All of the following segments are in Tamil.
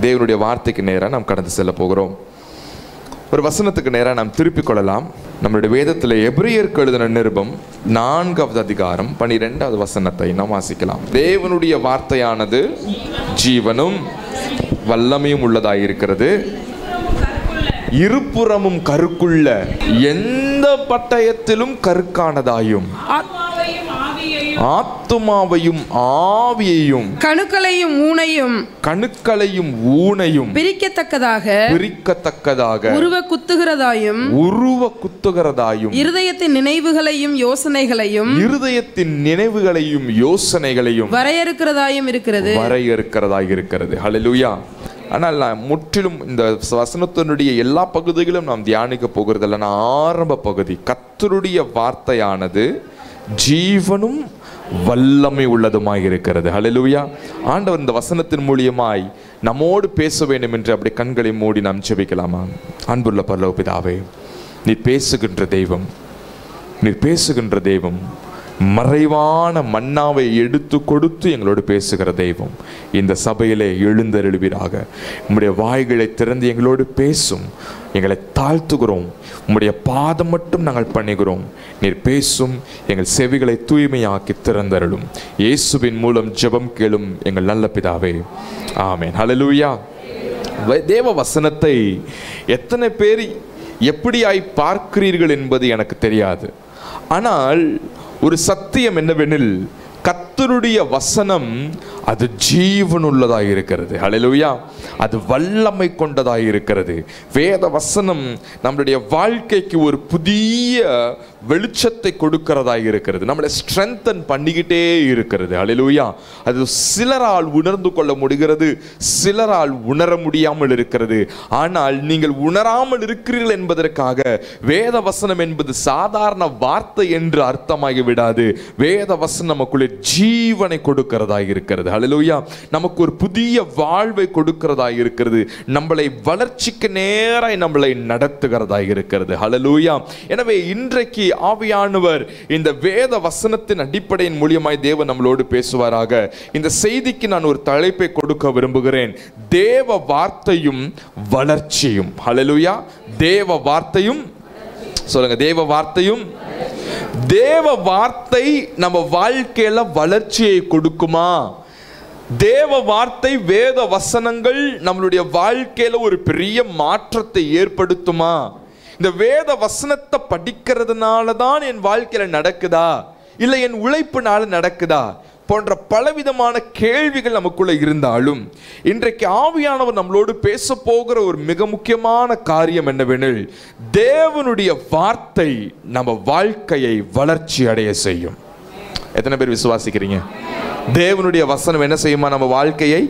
தேவனுடைய வார்த்தைக்கு நேராக நாம் கடந்து செல்ல போகிறோம் ஒரு வசனத்துக்கு நேராக நாம் திருப்பிக் கொள்ளலாம் நம்மளுடைய வேதத்தில் எபிரியருக்கு எழுதின நிருபம் நான்காவது அதிகாரம் பனிரெண்டாவது வசனத்தை நாம் வாசிக்கலாம் தேவனுடைய வார்த்தையானது ஜீவனும் வல்லமையும் உள்ளதாயிருக்கிறது இருபுறமும் கருக்குள்ள எந்த பட்டயத்திலும் கருக்கானதாயும் ஆத்மாவையும் ஆவியையும் ஆத்துமாவையும் ஆவியையும் கணுக்களையும் ஊனையும் கணுக்களையும் ஊனையும் பிரிக்கத்தக்கதாக பிரிக்கத்தக்கதாக உருவ குத்துகிறதாயும் உருவ குத்துகிறதாயும் இருதயத்தின் நினைவுகளையும் யோசனைகளையும் இருதயத்தின் நினைவுகளையும் யோசனைகளையும் வரையறுக்கிறதாயும் இருக்கிறது வரையறுக்கிறதாக இருக்கிறது ஹalleluya ஆனால் நான் முற்றிலும் இந்த வசனத்தினுடைய எல்லா பகுதிகளும் நாம் தியானிக்க போகிறதில்ல நான் ஆரம்ப பகுதி கத்தருடைய வார்த்தையானது ஜீவனும் வல்லமை உள்ளதுமாய் இருக்கிறது ஹalleluya ஆண்டவர் இந்த வசனத்தின் மூலியமாய் நம்மோடு பேச வேண்டும் என்று அப்படி கண்களை மூடி நாம் ஜெபிக்கலாமா அன்புள்ள பரலோக பிதாவே நீ பேசுகின்ற தெய்வம் நீர் பேசுகின்ற தெய்வம் மறைவான மன்னாவை எடுத்து கொடுத்து எங்களோடு பேசுகிற தெய்வம் இந்த சபையிலே எழுந்தருளுவீராக உம்முடைய வாய்களை திறந்து எங்களோடு பேசும் எங்களை தாழ்த்துகிறோம் உம்முடைய பாதம் மட்டும் நாங்கள் பண்ணுகிறோம் நீர் பேசும் எங்கள் செவிகளை தூய்மையாக்கி திறந்தருளும் இயேசுவின் மூலம் ஜெபம் கேளும் எங்கள் நல்ல பிதாவே ஆமென் ஹalleluya வ- தேவ வசனத்தை எத்தனை பேர் எப்படியாய் பார்க்கிறீர்கள் என்பது எனக்கு தெரியாது ஆனால் ஒரு சத்தியம் என்னவெனில் கத்தருடைய வசனம் அது ஜீவனுள்ளதாக இருக்கிறது ஹalleluya அது வல்லமை கொண்டதாக இருக்கிறது வேத வசனம் நம்மளுடைய வாழ்க்கைக்கு ஒரு புதிய வெளிச்சத்தை கொடுக்கிறதாக இருக்கிறது நம்மளை ஸ்ட்ரென்தன் பண்ணிக்கிட்டே இருக்கிறது ஹalleluya அது சிலரால் உணர்ந்து கொள்ள முடிகிறது சிலரால் உணர முடியாமல் இருக்கிறது ஆனால் நீங்கள் உணராமல் இருக்கிறீர்கள் என்பதற்காக வேத வசனம் என்பது சாதாரண வார்த்தை என்று அர்த்தமாகி விடாது வேத வசனம் நமக்குள்ளே ஜீவனை கொடுக்கிறதாக இருக்கிறது ஹalleluya நமக்கு ஒரு புதிய வாழ்வை கொடுக்கிறதாக இருக்கிறது நம்மளை வளர்ச்சிக்கு நேராய் நம்மளை நடத்துகிறதாக இருக்கிறது ஹalleluya எனவே இன்றைக்கு ஆவியானவர் இந்த வேத வசனத்தின் அடிப்படையின் மூலியமாய் தேவன் நம்மளோடு பேசுவாராக இந்த செய்திக்கு நான் ஒரு தலைப்பை கொடுக்க விரும்புகிறேன் தேவ வார்த்தையும் வளர்ச்சியும் ஹalleluya தேவ வார்த்தையும் சொல்லுங்க தேவ வார்த்தையும் தேவ வார்த்தை நம்ம வாழ்க்கையில வளர்ச்சியை கொடுக்குமா தேவ வார்த்தை வேத வசனங்கள் நம்மளுடைய வாழ்க்கையில ஒரு பெரிய மாற்றத்தை ஏற்படுத்துமா இந்த வேத வசனத்தை படிக்கிறதுனால தான் என் வாழ்க்கையில நடக்குதா இல்லை என் உழைப்புனால நடக்குதா போன்ற பலவிதமான கேள்விகள் நமக்குள்ள இருந்தாலும் இன்றைக்கு ஆவியானவர் நம்மளோடு பேச போகிற ஒரு மிக முக்கியமான காரியம் என்னவெனில் தேவனுடைய வார்த்தை நம்ம வாழ்க்கையை வளர்ச்சி அடைய செய்யும் எத்தனை பேர் விசுவாசிக்கிறீங்க தேவனுடைய வசனம் என்ன செய்யுமா நம்ம வாழ்க்கையை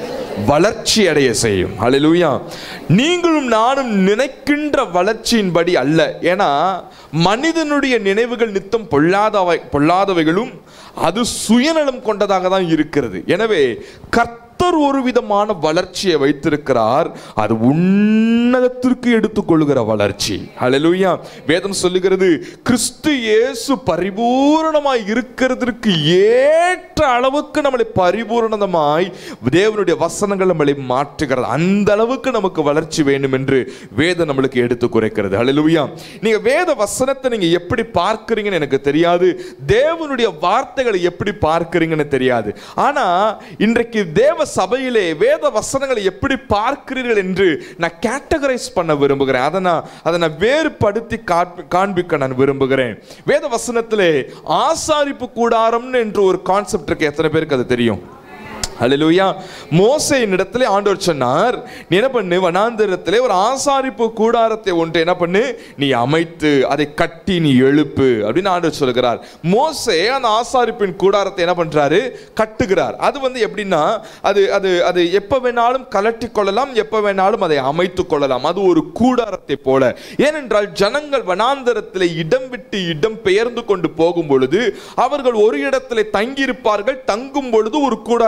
வளர்ச்சி அடைய செய்யும் ஹalleluya நீங்களும் நானும் நினைக்கின்ற வளர்ச்சியின்படி அல்ல ஏன்னா மனிதனுடைய நினைவுகள் நித்தம் பொல்லாதவை பொல்லாதவைகளும் அது சுயநலம் கொண்டதாக தான் இருக்கிறது எனவே கர்த்தர் ஒரு விதமான வளர்ச்சியை வைத்திருக்கிறார் அது உன்னதத்திற்கு எடுத்துக்கொள்கிற வளர்ச்சி ஹalleluya வேதம் சொல்லுகிறது கிறிஸ்து இயேசு பரிபூரணமாய் இருக்கிறதற்கு ஏற்ற அளவுக்கு நம்மளை பரிபூரணமாய் தேவனுடைய வசனங்கள் நம்மளை மாற்றுகிறது அந்த அளவுக்கு நமக்கு வளர்ச்சி வேண்டும் என்று வேதம் நம்மளுக்கு எடுத்து குறைக்கிறது ஹalleluya நீங்க வேத வசனத்தை நீங்க எப்படி பார்க்கிறீங்கன்னு எனக்கு தெரியாது தேவனுடைய வார்த்தைகளை எப்படி பார்க்கிறீங்கன்னு தெரியாது ஆனா இன்றைக்கு தேவ சபையிலே வேத வசனங்களை எப்படி பார்க்கிறீர்கள் என்று நான் கேட்டகரைஸ் பண்ண விரும்புகிறேன் அதை நான் அதை நான் வேறுபடுத்தி காண்பி- காண்பிக்க நான் விரும்புகிறேன் வேத வசனத்திலே ஆசாரிப்பு கூடாரம்னு என்று ஒரு கான்செப்ட் இருக்கு எத்தனை பேருக்கு அது தெரியும் ஹalleluya மோசேயின் இடத்துல ஆண்டவர் சொன்னார் நீ என்ன பண்ணு வனாந்திரத்திலே ஒரு ஆசாரிப்பு கூடாரத்தை ஒன்று என்ன பண்ணு நீ அமைத்து அதை கட்டி நீ எழுப்பு அப்படின்னு ஆண்டவர் சொல்லுகிறார் மோசே அந்த ஆசாரிப்பின் கூடாரத்தை என்ன பண்றாரு கட்டுகிறார் அது வந்து எப்படின்னா அது அது அது எப்ப வேணாலும் கலட்டி கொள்ளலாம் எப்ப வேணாலும் அதை அமைத்து கொள்ளலாம் அது ஒரு கூடாரத்தை போல ஏனென்றால் ஜனங்கள் வனாந்தரத்தில் இடம் விட்டு இடம் பெயர்ந்து கொண்டு போகும் பொழுது அவர்கள் ஒரு இடத்துல தங்கியிருப்பார்கள் தங்கும் பொழுது ஒரு கூடாரத்தை அமைப்பார்கள்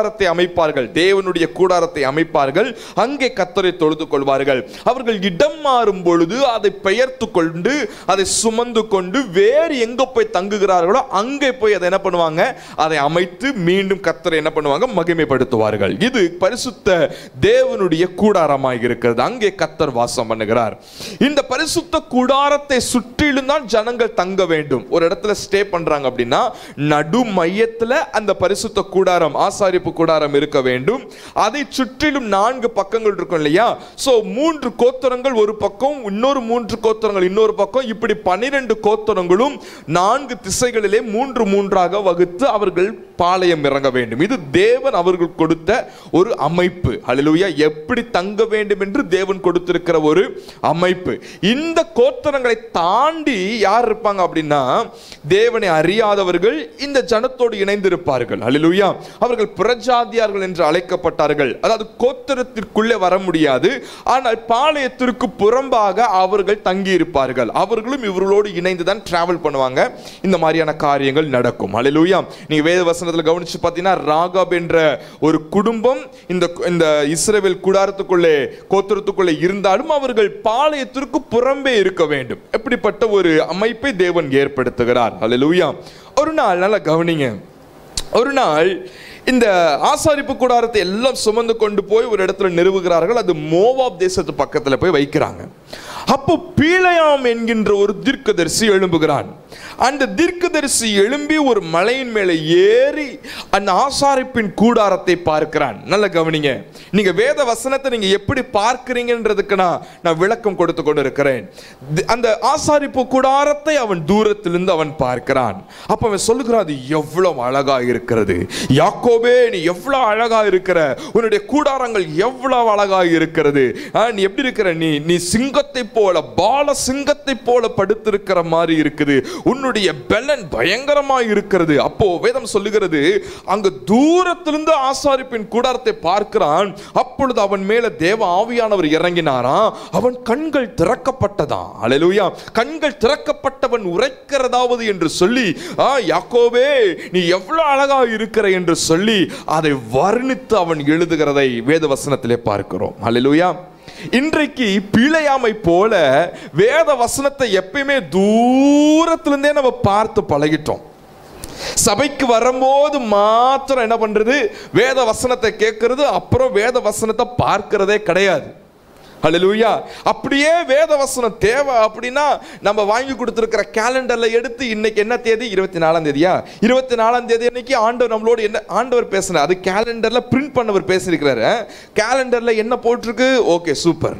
அமைப்பார்கள் தேவனுடைய கூடாரத்தை அமைப்பார்கள் அங்கே கத்தரை தொழுது கொள்வார்கள் அவர்கள் இடம் மாறும் பொழுது அதை பெயர்த்து கொண்டு அதை சுமந்து கொண்டு வேறு எங்க போய் தங்குகிறார்களோ அங்கே போய் அதை என்ன பண்ணுவாங்க அதை அமைத்து மீண்டும் கத்தரை என்ன பண்ணுவாங்க மகிமைப்படுத்துவார்கள் இது பரிசுத்த தேவனுடைய கூடாரமாக இருக்கிறது அங்கே கத்தர் வாசம் பண்ணுகிறார் இந்த பரிசுத்த கூடாரத்தை சுற்றிலும் தான் ஜனங்கள் தங்க வேண்டும் ஒரு இடத்துல ஸ்டே பண்றாங்க அப்படின்னா நடு மையத்துல அந்த பரிசுத்த கூடாரம் ஆசாரிப்பு கூடாரம் இருக்க வேண்டும் அதை சுற்றிலும் நான்கு பக்கங்கள் இருக்கும் இல்லையா சோ மூன்று கோத்திரங்கள் ஒரு பக்கம் இன்னொரு மூன்று கோத்திரங்கள் இன்னொரு பக்கம் இப்படி பனிரெண்டு கோத்திரங்களும் நான்கு திசைகளிலே மூன்று மூன்றாக வகுத்து அவர்கள் பாளையம் இறங்க வேண்டும் இது தேவன் அவர்கள் கொடுத்த ஒரு அமைப்பு ஹalleluya எப்படி தங்க வேண்டும் என்று தேவன் கொடுத்திருக்கிற ஒரு அமைப்பு இந்த கோத்திரங்களை தாண்டி யார் இருப்பாங்க அப்படின்னா தேவனை அறியாதவர்கள் இந்த ஜனத்தோடு இணைந்திருப்பார்கள் ஹalleluya அவர்கள் புறஜாதியார்கள் என்று அழைக்கப்பட்டார்கள் அதாவது கோத்திரத்திற்குள்ளே வர முடியாது ஆனால் பாளையத்திற்கு புறம்பாக அவர்கள் தங்கி இருப்பார்கள் அவர்களும் இவர்களோடு இணைந்து தான் டிராவல் பண்ணுவாங்க இந்த மாதிரியான காரியங்கள் நடக்கும் ஹalleluya நீங்க வேத வசனத்துல கவனிச்சு பார்த்தீங்கன்னா ராகாப் என்ற ஒரு குடும்பம் இந்த இந்த இஸ்ரவேல் கூடாரத்துக்குள்ளே கோத்திரத்துக்குள்ளே இருந்தாலும் அவர்கள் பாளையத்திற்கு புறம்பே இருக்க வேண்டும் எப்படிப்பட்ட ஒரு அமைப்பை தேவன் ஏற்படுத்துகிறார் ஹalleluya ஒரு நாள் நல்லா கவனிங்க ஒரு நாள் இந்த ஆசாரிப்பு கூடாரத்தை எல்லாம் சுமந்து கொண்டு போய் ஒரு இடத்துல நிறுவுகிறார்கள் அது மோவாப் தேசத்து பக்கத்துல போய் வைக்கிறாங்க அப்போ பீளையாம் என்கின்ற ஒரு தீர்க்கதரிசி எழும்புகிறான் அந்த தீர்க்கதரிசி எழும்பி ஒரு மலையின் மேலே ஏறி அந்த ஆசாரிப்பின் கூடாரத்தை பார்க்கிறான் நல்ல கவனிங்க நீங்க வேத வசனத்தை நீங்க எப்படி பார்க்கிறீங்கன்றதுக்கு நான் நான் விளக்கம் கொடுத்து கொண்டு இருக்கிறேன் தி- அந்த ஆசாரிப்பு கூடாரத்தை அவன் தூரத்திலிருந்து அவன் பார்க்கிறான் அப்ப அவன் சொல்லுகிறான் அது எவ்வளவு அழகா இருக்கிறது யாக்கோபே நீ எவ்வளவு அழகா இருக்கிற உன்னுடைய கூடாரங்கள் எவ்வளவு அழகா இருக்கிறது ஆ, நீ எப்படி இருக்கிற நீ நீ சிங்கத்தை போல பால சிங்கத்தை போல படுத்திருக்கிற மாதிரி இருக்குது உன்னுடைய பெலன் பயங்கரமா இருக்கிறது அப்போ வேதம் சொல்லுகிறது அங்கு தூரத்திலிருந்து ஆசாரிப்பின் கூடாரத்தை பார்க்கிறான் அப்பொழுது அவன் மேல தேவ ஆவியானவர் இறங்கினாராம் அவன் கண்கள் திறக்கப்பட்டதாம் அல்லேலூயா கண்கள் திறக்கப்பட்டவன் உரைக்கிறதாவது என்று சொல்லி ஆ யாக்கோபே நீ எவ்வளவு அழகா இருக்கிற என்று சொல்லி அதை வர்ணித்து அவன் எழுதுகிறதை வேத வசனத்திலே பார்க்கிறோம் அல்லேலூயா இன்றைக்கு பிழையாமை போல வேத வசனத்தை எப்பயுமே தூரத்திலிருந்தே நம்ம பார்த்து பழகிட்டோம் சபைக்கு வரும்போது மாத்திரம் என்ன பண்றது வேத வசனத்தை கேட்கறது அப்புறம் வேத வசனத்தை பார்க்கிறதே கிடையாது ஹalleluya அப்படியே வேத வசனம் தேவை அப்படின்னா நம்ம வாங்கி கொடுத்துருக்கிற கேலண்டர்ல எடுத்து இன்னைக்கு என்ன தேதி இருபத்தி நாலாம் தேதியா இருபத்தி நாலாம் தேதி அன்னைக்கு ஆண்டவர் நம்மளோட என்ன ஆண்டவர் பேசினார் அது கேலண்டர்ல பிரிண்ட் பண்ணவர் பேசியிருக்கிறாரு கேலண்டர்ல என்ன போட்டிருக்கு ஓகே சூப்பர்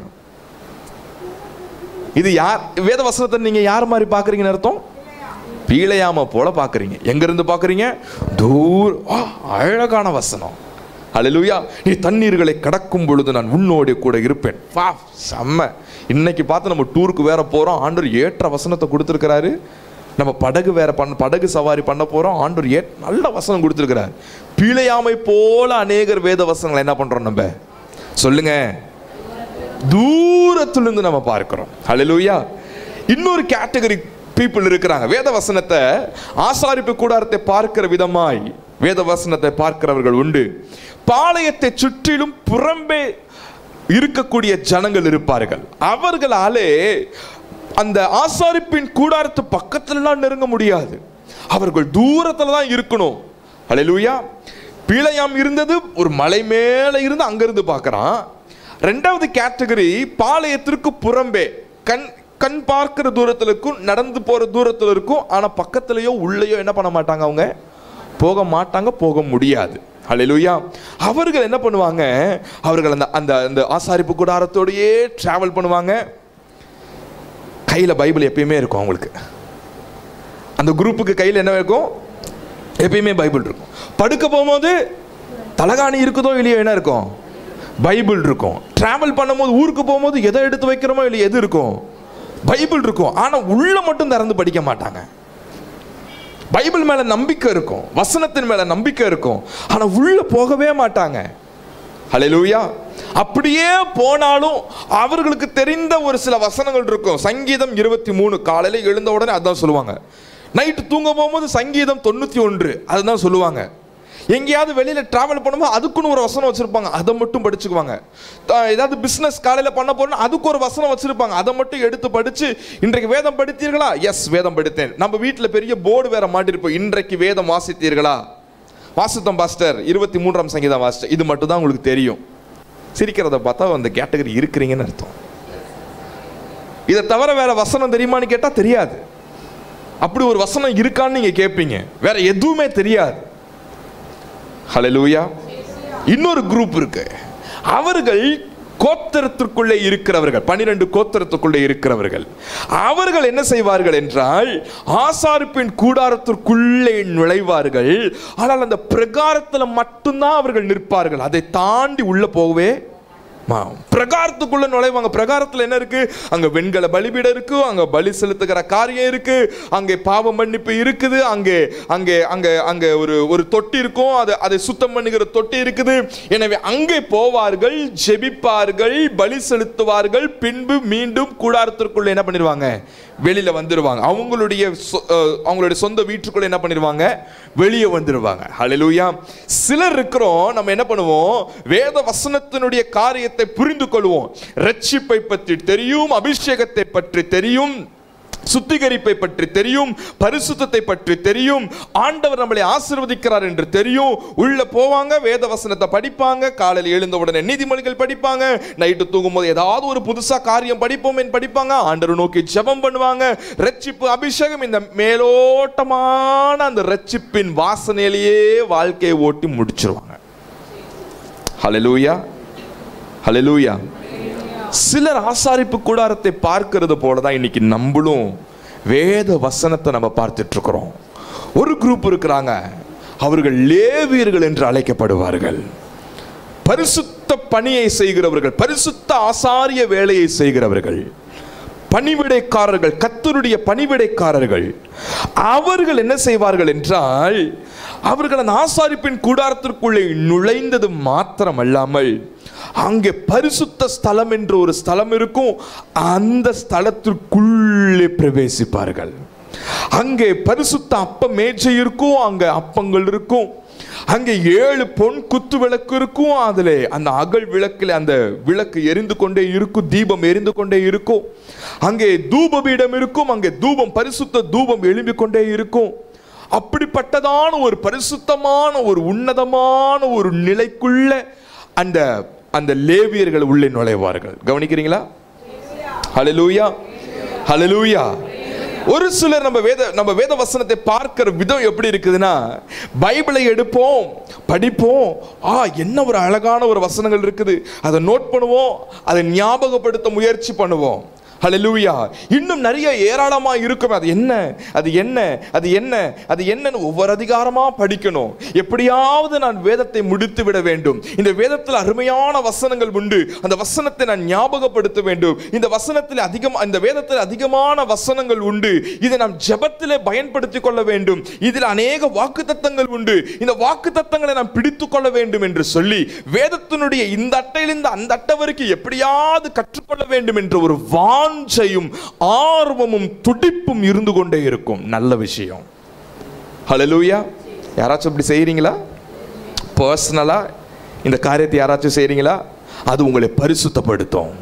இது யார் வேத வசனத்தை நீங்க யார் மாதிரி பாக்குறீங்கன்னு அர்த்தம் பீழையாம போல பாக்குறீங்க எங்க இருந்து பாக்குறீங்க தூர ஆ, அழகான வசனம் ஹalleluya நீ தண்ணீர்களை கடக்கும் பொழுது நான் உன்னோட கூட இருப்பேன் வா செம்ம இன்னைக்கு பார்த்து நம்ம டூருக்கு வேற போறோம் ஆண்டவர் ஏற்ற வசனத்தை கொடுத்துருக்கிறாரு நம்ம படகு வேற பண்ண படகு சவாரி பண்ண போறோம் ஆண்டவர் ஏ நல்ல வசனம் கொடுத்துருக்கிறார் பீழையாமை போல அநேகர் வேத வசனங்களை என்ன பண்றோம் நம்ம சொல்லுங்க தூரத்திலிருந்து நம்ம பார்க்கிறோம் ஹalleluya இன்னொரு கேட்டகரி பீப்புள் இருக்கிறாங்க வேத வசனத்தை ஆசாரிப்பு கூடாரத்தை பார்க்கிற விதமாய் வேத வசனத்தை பார்க்கிறவர்கள் உண்டு பாளையத்தை சுற்றிலும் புறம்பே இருக்கக்கூடிய ஜனங்கள் இருப்பார்கள் அவர்களாலே அந்த ஆசாரிப்பின் கூடாரத்து பக்கத்துலலாம் நெருங்க முடியாது அவர்கள் தூரத்துல தான் இருக்கணும் ஹalleluya பீளையாம் இருந்தது ஒரு மலை மேல இருந்து அங்கிருந்து பார்க்கறான் ரெண்டாவது கேட்டகரி பாளையத்திற்கு புறம்பே கண் கண் பார்க்கிற தூரத்துல இருக்கும் நடந்து போற தூரத்துல இருக்கும் ஆனா பக்கத்துலயோ உள்ளேயோ என்ன பண்ண மாட்டாங்க அவங்க போக மாட்டாங்க போக முடியாது ஹalleluya அவர்கள் என்ன பண்ணுவாங்க அவர்கள் அந்த அந்த அந்த ஆசாரிப்பு கூடாரத்தோடயே டிராவல் பண்ணுவாங்க கையில பைபிள் எப்பயுமே இருக்கும் அவங்களுக்கு அந்த குரூப்புக்கு கையில் என்ன இருக்கும் எப்பயுமே பைபிள் இருக்கும் படுக்க போகும்போது தலகாணி இருக்குதோ இல்லையோ என்ன இருக்கும் பைபிள் இருக்கும் டிராவல் பண்ணும்போது ஊருக்கு போகும்போது எதை எடுத்து வைக்கிறோமோ இல்லையோ எது இருக்கும் பைபிள் இருக்கும் ஆனால் உள்ள மட்டும் திறந்து படிக்க மாட்டாங்க பைபிள் மேல நம்பிக்கை இருக்கும் வசனத்தின் மேல நம்பிக்கை இருக்கும் ஆனா உள்ள போகவே மாட்டாங்க ஹalleluya அப்படியே போனாலும் அவர்களுக்கு தெரிந்த ஒரு சில வசனங்கள் இருக்கும் சங்கீதம் இருபத்தி மூணு காலையில எழுந்த உடனே அதான் சொல்லுவாங்க நைட்டு தூங்க போகும்போது சங்கீதம் தொண்ணூத்தி ஒன்று அதுதான் சொல்லுவாங்க எங்கேயாவது வெளியில டிராவல் பண்ணும்போது அதுக்குன்னு ஒரு வசனம் வச்சிருப்பாங்க அதை மட்டும் படிச்சுக்குவாங்க த- ஏதாவது பிசினஸ் காலையில பண்ண போறோம்னா அதுக்கு ஒரு வசனம் வச்சிருப்பாங்க அதை மட்டும் எடுத்து படிச்சு இன்றைக்கு வேதம் படித்தீர்களா எஸ் வேதம் படித்தேன் நம்ம வீட்டுல பெரிய போர்டு வேற மாட்டிருப்போம் இன்றைக்கு வேதம் வாசித்தீர்களா வாசித்தம் பாஸ்டர் இருபத்தி மூன்றாம் சங்கீதம் வாசித்தேன் இது மட்டும் தான் உங்களுக்கு தெரியும் சிரிக்கிறத பார்த்தா அந்த கேட்டகரி இருக்கிறீங்கன்னு அர்த்தம் இதை தவிர வேற வசனம் தெரியுமான்னு கேட்டா தெரியாது அப்படி ஒரு வசனம் இருக்கான்னு நீங்க கேட்பீங்க வேற எதுவுமே தெரியாது ஹalleluya இன்னொரு குரூப் இருக்கு அவர்கள் கோத்திரத்திற்குள்ளே இருக்கிறவர்கள் பனிரெண்டு கோத்திரத்துக்குள்ளே இருக்கிறவர்கள் அவர்கள் என்ன செய்வார்கள் என்றால் ஆசாரிப்பின் கூடாரத்திற்குள்ளே நுழைவார்கள் ஆனால் அந்த பிரகாரத்துல மட்டும்தான் அவர்கள் நிற்பார்கள் அதை தாண்டி உள்ள போகவே மா- பிரகாரத்துக்குள்ள நுழைவாங்க பிரகாரத்துல என்ன இருக்கு அங்க வெண்கல பலிபீடம் இருக்கு அங்க பலி செலுத்துகிற காரியம் இருக்கு அங்கே பாவ மன்னிப்பு இருக்குது அங்கே அங்கே அங்க அங்க ஒரு ஒரு தொட்டி இருக்கும் அதை அதை சுத்தம் பண்ணுகிற தொட்டி இருக்குது எனவே அங்கே போவார்கள் ஜெபிப்பார்கள் பலி செலுத்துவார்கள் பின்பு மீண்டும் கூடாரத்திற்குள்ள என்ன பண்ணிடுவாங்க வெளியில வந்துருவாங்க அவங்களுடைய சொ- அஹ், அவங்களுடைய சொந்த வீட்டுக்குள்ள என்ன பண்ணிடுவாங்க வெளியே வந்துருவாங்க ஹalleluya சிலர் இருக்கிறோம் நம்ம என்ன பண்ணுவோம் வேத வசனத்தினுடைய காரியத்தை புரிந்து கொள்வோம் ரட்சிப்பை பற்றி தெரியும் அபிஷேகத்தை பற்றி தெரியும் சுத்திகரிப்பை பற்றி தெரியும் பரிசுத்தத்தை பற்றி தெரியும் ஆண்டவர் நம்மளை ஆசீர்வதிக்கிறார் என்று தெரியும் உள்ள போவாங்க வேத வசனத்தை படிப்பாங்க காலையில் எழுந்த உடனே நீதிமொழிகள் படிப்பாங்க நைட்டு தூங்கும்போது ஏதாவது ஒரு புதுசா காரியம் படிப்போம் படிப்பாங்க ஆண்டவர் நோக்கி ஜெபம் பண்ணுவாங்க ரட்சிப்பு அபிஷேகம் இந்த மேலோட்டமான அந்த ரட்சிப்பின் வாசனையிலேயே வாழ்க்கையை ஓட்டி முடிச்சிருவாங்க ஹalleluya ஹalleluya சிலர் ஆசாரிப்பு கூடாரத்தை பார்க்கிறது போல தான் இன்னைக்கு நம்மளும் வேத வசனத்தை நம்ம பார்த்துட்டு இருக்கிறோம் ஒரு குரூப் இருக்கிறாங்க அவர்கள் லேவியர்கள் என்று அழைக்கப்படுவார்கள் பரிசுத்த பணியை செய்கிறவர்கள் பரிசுத்த ஆசாரிய வேலையை செய்கிறவர்கள் பணிவிடைக்காரர்கள் கத்தருடைய பணிவிடைக்காரர்கள் அவர்கள் என்ன செய்வார்கள் என்றால் அவர்கள் அந்த ஆசாரிப்பின் கூடாரத்திற்குள்ளே நுழைந்தது மாத்திரமல்லாமல் அங்கே பரிசுத்த ஸ்தலம் என்று ஒரு ஸ்தலம் இருக்கும் அந்த ஸ்தலத்திற்குள்ளே பிரவேசிப்பார்கள் அங்கே பரிசுத்த அப்ப மேஜை இருக்கும் அங்கே அப்பங்கள் இருக்கும் அங்கே ஏழு பொன் குத்து விளக்கு இருக்கும் அதுல அந்த அகல் விளக்கில் அந்த விளக்கு எரிந்து கொண்டே இருக்கும் தீபம் எரிந்து கொண்டே இருக்கும் அங்கே தூப பீடம் இருக்கும் அங்கே தூபம் பரிசுத்த தூபம் எழும்பிக் கொண்டே இருக்கும் அப்படிப்பட்டதான ஒரு பரிசுத்தமான ஒரு உன்னதமான ஒரு நிலைக்குள்ள அந்த அந்த லேவியர்கள் உள்ளே நுழைவார்கள் கவனிக்கிறீங்களா ஹalleluya ஹalleluya ஒரு சிலர் நம்ம வேத நம்ம வேத வசனத்தை பார்க்கிற விதம் எப்படி இருக்குதுன்னா பைபிளை எடுப்போம் படிப்போம் ஆ என்ன ஒரு அழகான ஒரு வசனங்கள் இருக்குது அதை நோட் பண்ணுவோம் அதை ஞாபகப்படுத்த முயற்சி பண்ணுவோம் ஹalleluya இன்னும் நிறைய ஏராளமா இருக்கும் அது என்ன அது என்ன அது என்ன அது என்னன்னு ஒவ்வொரு அதிகாரமா படிக்கணும் எப்படியாவது நான் வேதத்தை முடித்து விட வேண்டும் இந்த வேதத்தில் அருமையான வசனங்கள் உண்டு அந்த வசனத்தை நான் ஞாபகப்படுத்த வேண்டும் இந்த வசனத்தில் அதிகம் இந்த வேதத்தில் அதிகமான வசனங்கள் உண்டு இதை நாம் ஜெபத்திலே பயன்படுத்திக் கொள்ள வேண்டும் இதில் அநேக வாக்குத்தத்தங்கள் உண்டு இந்த வாக்குத்தத்தங்களை நாம் பிடித்துக் கொள்ள வேண்டும் என்று சொல்லி வேதத்தினுடைய இந்த அட்டையிலிருந்து அந்த அட்டை வரைக்கும் எப்படியாவது கற்றுக்கொள்ள வேண்டும் என்ற ஒரு வாஞ்சையும் ஆர்வமும் துடிப்பும் இருந்து கொண்டே இருக்கும் நல்ல விஷயம் ஹalleluya யாராச்சும் இப்படி செய்றீங்களா பர்சனலா இந்த காரியத்தை யாராச்சும் செய்றீங்களா அது உங்களை பரிசுத்தப்படுத்தும்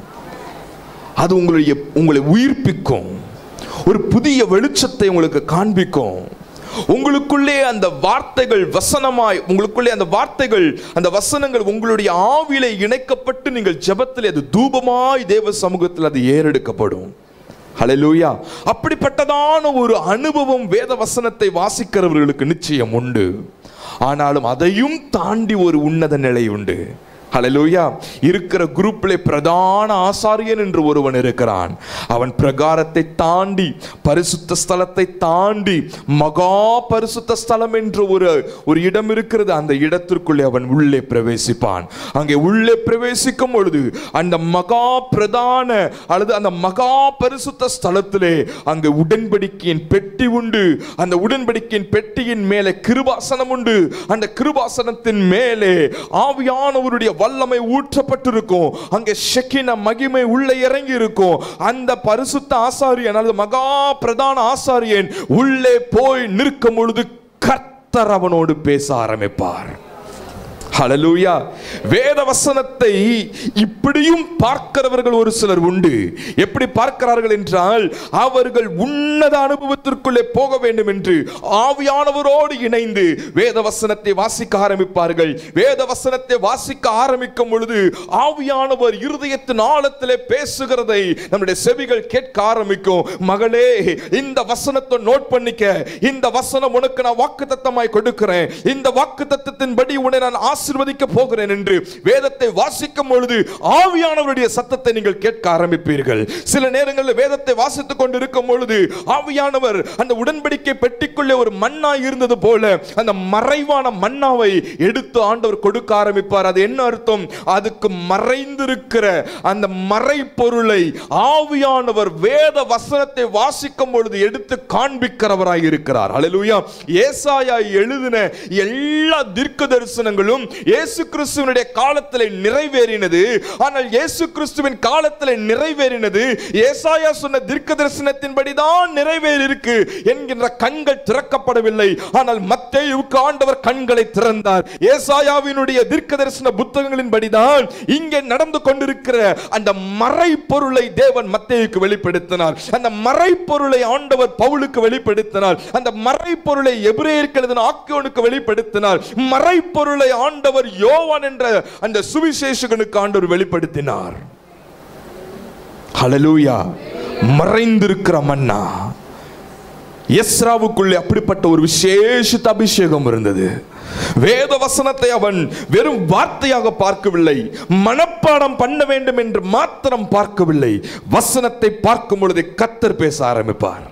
அது உங்களுடைய உங்களை உயிர்ப்பிக்கும் ஒரு புதிய வெளிச்சத்தை உங்களுக்கு காண்பிக்கும் உங்களுக்குள்ளே அந்த வார்த்தைகள் வசனமாய் உங்களுக்குள்ளே அந்த வார்த்தைகள் அந்த வசனங்கள் உங்களுடைய ஆவிலே இணைக்கப்பட்டு நீங்கள் ஜெபத்தில் அது தூபமாய் தேவ சமூகத்தில் அது ஏறெடுக்கப்படும் ஹalleluya அப்படிப்பட்டதான ஒரு அனுபவம் வேத வசனத்தை வாசிக்கிறவர்களுக்கு நிச்சயம் உண்டு ஆனாலும் அதையும் தாண்டி ஒரு உன்னத நிலை உண்டு ஹalleluya இருக்கிற குரூப்பிலே பிரதான ஆசாரியன் என்று ஒருவன் இருக்கிறான் அவன் பிரகாரத்தை தாண்டி பரிசுத்த ஸ்தலத்தை தாண்டி மகா பரிசுத்த ஸ்தலம் என்று ஒரு ஒரு இடம் இருக்கிறது அந்த இடத்திற்குள்ளே அவன் உள்ளே பிரவேசிப்பான் அங்கே உள்ளே பிரவேசிக்கும் பொழுது அந்த மகா பிரதான அல்லது அந்த மகா பரிசுத்த ஸ்தலத்திலே அங்கே உடன்படிக்கையின் பெட்டி உண்டு அந்த உடன்படிக்கையின் பெட்டியின் மேலே கிருபாசனம் உண்டு அந்த கிருபாசனத்தின் மேலே ஆவியானவருடைய வல்லமை ஊற்றப்பட்டிருக்கும் அங்கே ஷெக்கின மகிமை உள்ளே இறங்கி இருக்கும் அந்த பரிசுத்த ஆசாரியன் அல்லது மகா பிரதான ஆசாரியன் உள்ளே போய் நிற்கும் பொழுது கர்த்த கத்தர் அவனோடு பேச ஆரம்பிப்பார் ஹalleluya வேத வசனத்தை இப்படியும் பார்க்கிறவர்கள் ஒரு சிலர் உண்டு எப்படி பார்க்கிறார்கள் என்றால் அவர்கள் உன்னத அனுபவத்திற்குள்ளே போக வேண்டும் என்று ஆவியானவரோடு இணைந்து வேத வசனத்தை வாசிக்க ஆரம்பிப்பார்கள் வேத வசனத்தை வாசிக்க ஆரம்பிக்கும் பொழுது ஆவியானவர் இருதயத்தின் ஆழத்திலே பேசுகிறதை நம்முடைய செவிகள் கேட்க ஆரம்பிக்கும் மகளே இந்த வசனத்தை நோட் பண்ணிக்க இந்த வசனம் உனக்கு நான் வாக்குத்தத்தமாய் கொடுக்கிறேன் இந்த வாக்குத்தத்தத்தின்படி உன்னை நான் ஆசீர்வதிக்க போகிறேன் என்று வேதத்தை வாசிக்கும் பொழுது ஆவியானவருடைய சத்தத்தை நீங்கள் கேட்க ஆரம்பிப்பீர்கள் சில நேரங்களில் வேதத்தை வாசித்துக் கொண்டிருக்கும் பொழுது ஆவியானவர் அந்த உடன்படிக்கை பெட்டிக்குள்ளே ஒரு மண்ணா இருந்தது போல அந்த மறைவான மன்னாவை எடுத்து ஆண்டவர் கொடுக்க ஆரம்பிப்பார் அது என்ன அர்த்தம் அதுக்கு மறைந்திருக்கிற அந்த மறைப்பொருளை ஆவியானவர் வேத வசனத்தை வாசிக்கும் பொழுது எடுத்து காண்பிக்கிறவராய் இருக்கிறார் ஹalleluya ஏசாயா எழுதின எல்லா தீர்க்க தரிசனங்களும் இயேசு கிறிஸ்துவனுடைய காலத்தில் நிறைவேறினது ஆனால் இயேசு கிறிஸ்துவின் காலத்தில் நிறைவேறினது ஏசாயா சொன்ன தீர்க்க தரிசனத்தின்படி தான் நிறைவேறி இருக்கு என்கின்ற கண்கள் திறக்கப்படவில்லை ஆனால் மத்தேயுவுக்கு ஆண்டவர் கண்களை திறந்தார் ஏசாயாவினுடைய தீர்க்க தரிசன புத்தகங்களின்படிதான் இங்கே நடந்து கொண்டிருக்கிற அந்த மறைப்பொருளை தேவன் மத்தேயுக்கு வெளிப்படுத்தினார் அந்த மறைப்பொருளை ஆண்டவர் பவுலுக்கு வெளிப்படுத்தினார் அந்த மறைப்பொருளை எபிரேயருக்கு எழுதின ஆக்கியோனுக்கு வெளிப்படுத்தினார் மறைப்பொருளை ஆண்டவர் யோவான் என்ற அந்த சுவிசேஷகனுக்கு ஆண்டவர் வெளிப்படுத்தினார் ஹalleluya மறைந்திருக்கிற மன்னா எஸ்ராவுக்குள்ளே அப்படிப்பட்ட ஒரு விசேஷித்த அபிஷேகம் இருந்தது வேத வசனத்தை அவன் வெறும் வார்த்தையாக பார்க்கவில்லை மனப்பாடம் பண்ண வேண்டும் என்று மாத்திரம் பார்க்கவில்லை வசனத்தை பார்க்கும் பொழுது கத்தர் பேச ஆரம்பிப்பார்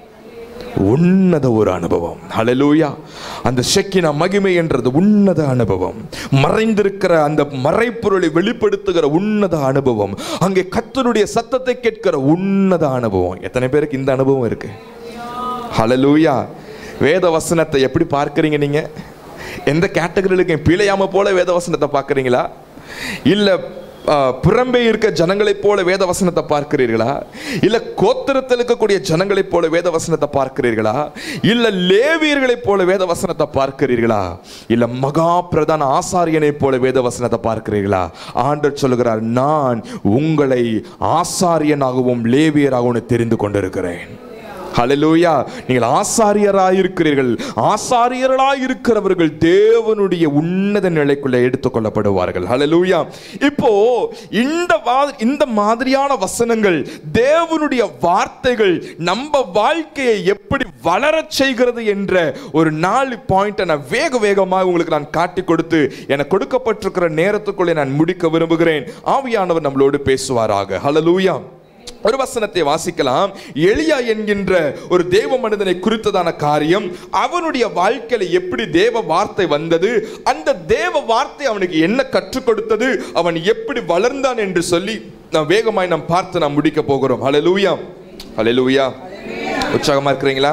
உன்னத ஒரு அனுபவம் ஹalleluya அந்த ஷெக்கினா மகிமை என்றது உன்னத அனுபவம் மறைந்திருக்கிற அந்த மறைப்பொருளை வெளிப்படுத்துகிற உன்னத அனுபவம் அங்கே கத்தருடைய சத்தத்தை கேட்கிற உன்னத அனுபவம் எத்தனை பேருக்கு இந்த அனுபவம் இருக்கு ஹalleluya வேத வசனத்தை எப்படி பார்க்கறீங்க நீங்க எந்த கேட்டகரியிலுக்கு பிழையாம போல வேத வசனத்தை பார்க்கறீங்களா இல்ல ஆ, புறம்பே இருக்க ஜனங்களைப் போல வேத வசனத்தை பார்க்கிறீர்களா இல்ல கோத்திரத்தில் இருக்கக்கூடிய ஜனங்களைப் போல வேத வசனத்தை பார்க்கிறீர்களா இல்ல லேவியர்களைப் போல வேத வசனத்தை பார்க்கிறீர்களா இல்ல மகா பிரதான ஆசாரியனைப் போல வேத வசனத்தை பார்க்கிறீர்களா ஆண்டவர் சொல்லுகிறார் நான் உங்களை ஆசாரியனாகவும் லேவியராகவும் தெரிந்து கொண்டிருக்கிறேன் ஹalleluya நீங்கள் ஆசாரியராய் இருக்கிறீர்கள் ஆசாரியர்களாய் இருக்கிறவர்கள் தேவனுடைய உன்னத நிலைக்குள்ளே எடுத்துக்கொள்ளப்படுவார்கள் ஹalleluya இப்போ இந்த வா- இந்த மாதிரியான வசனங்கள் தேவனுடைய வார்த்தைகள் நம்ம வாழ்க்கையை எப்படி வளரச் செய்கிறது என்ற ஒரு நாலு பாயிண்ட்டை நான் வேக வேகமாக உங்களுக்கு நான் காட்டி கொடுத்து எனக்கு கொடுக்கப்பட்டிருக்கிற நேரத்துக்குள்ளே நான் முடிக்க விரும்புகிறேன் ஆவியானவர் நம்மளோடு பேசுவாராக ஹalleluya ஒரு வசனத்தை வாசிக்கலாம் எலியா என்கின்ற ஒரு தேவ மனிதனை குறித்ததான காரியம் அவனுடைய வாழ்க்கையில எப்படி தேவ வார்த்தை வந்தது அந்த தேவ வார்த்தை அவனுக்கு என்ன கற்றுக் கொடுத்தது அவன் எப்படி வளர்ந்தான் என்று சொல்லி நாம் வேகமாய் நாம் பார்த்து நாம் முடிக்க போகிறோம் ஹalleluya ஹalleluya உற்சாகமா இருக்கிறீங்களா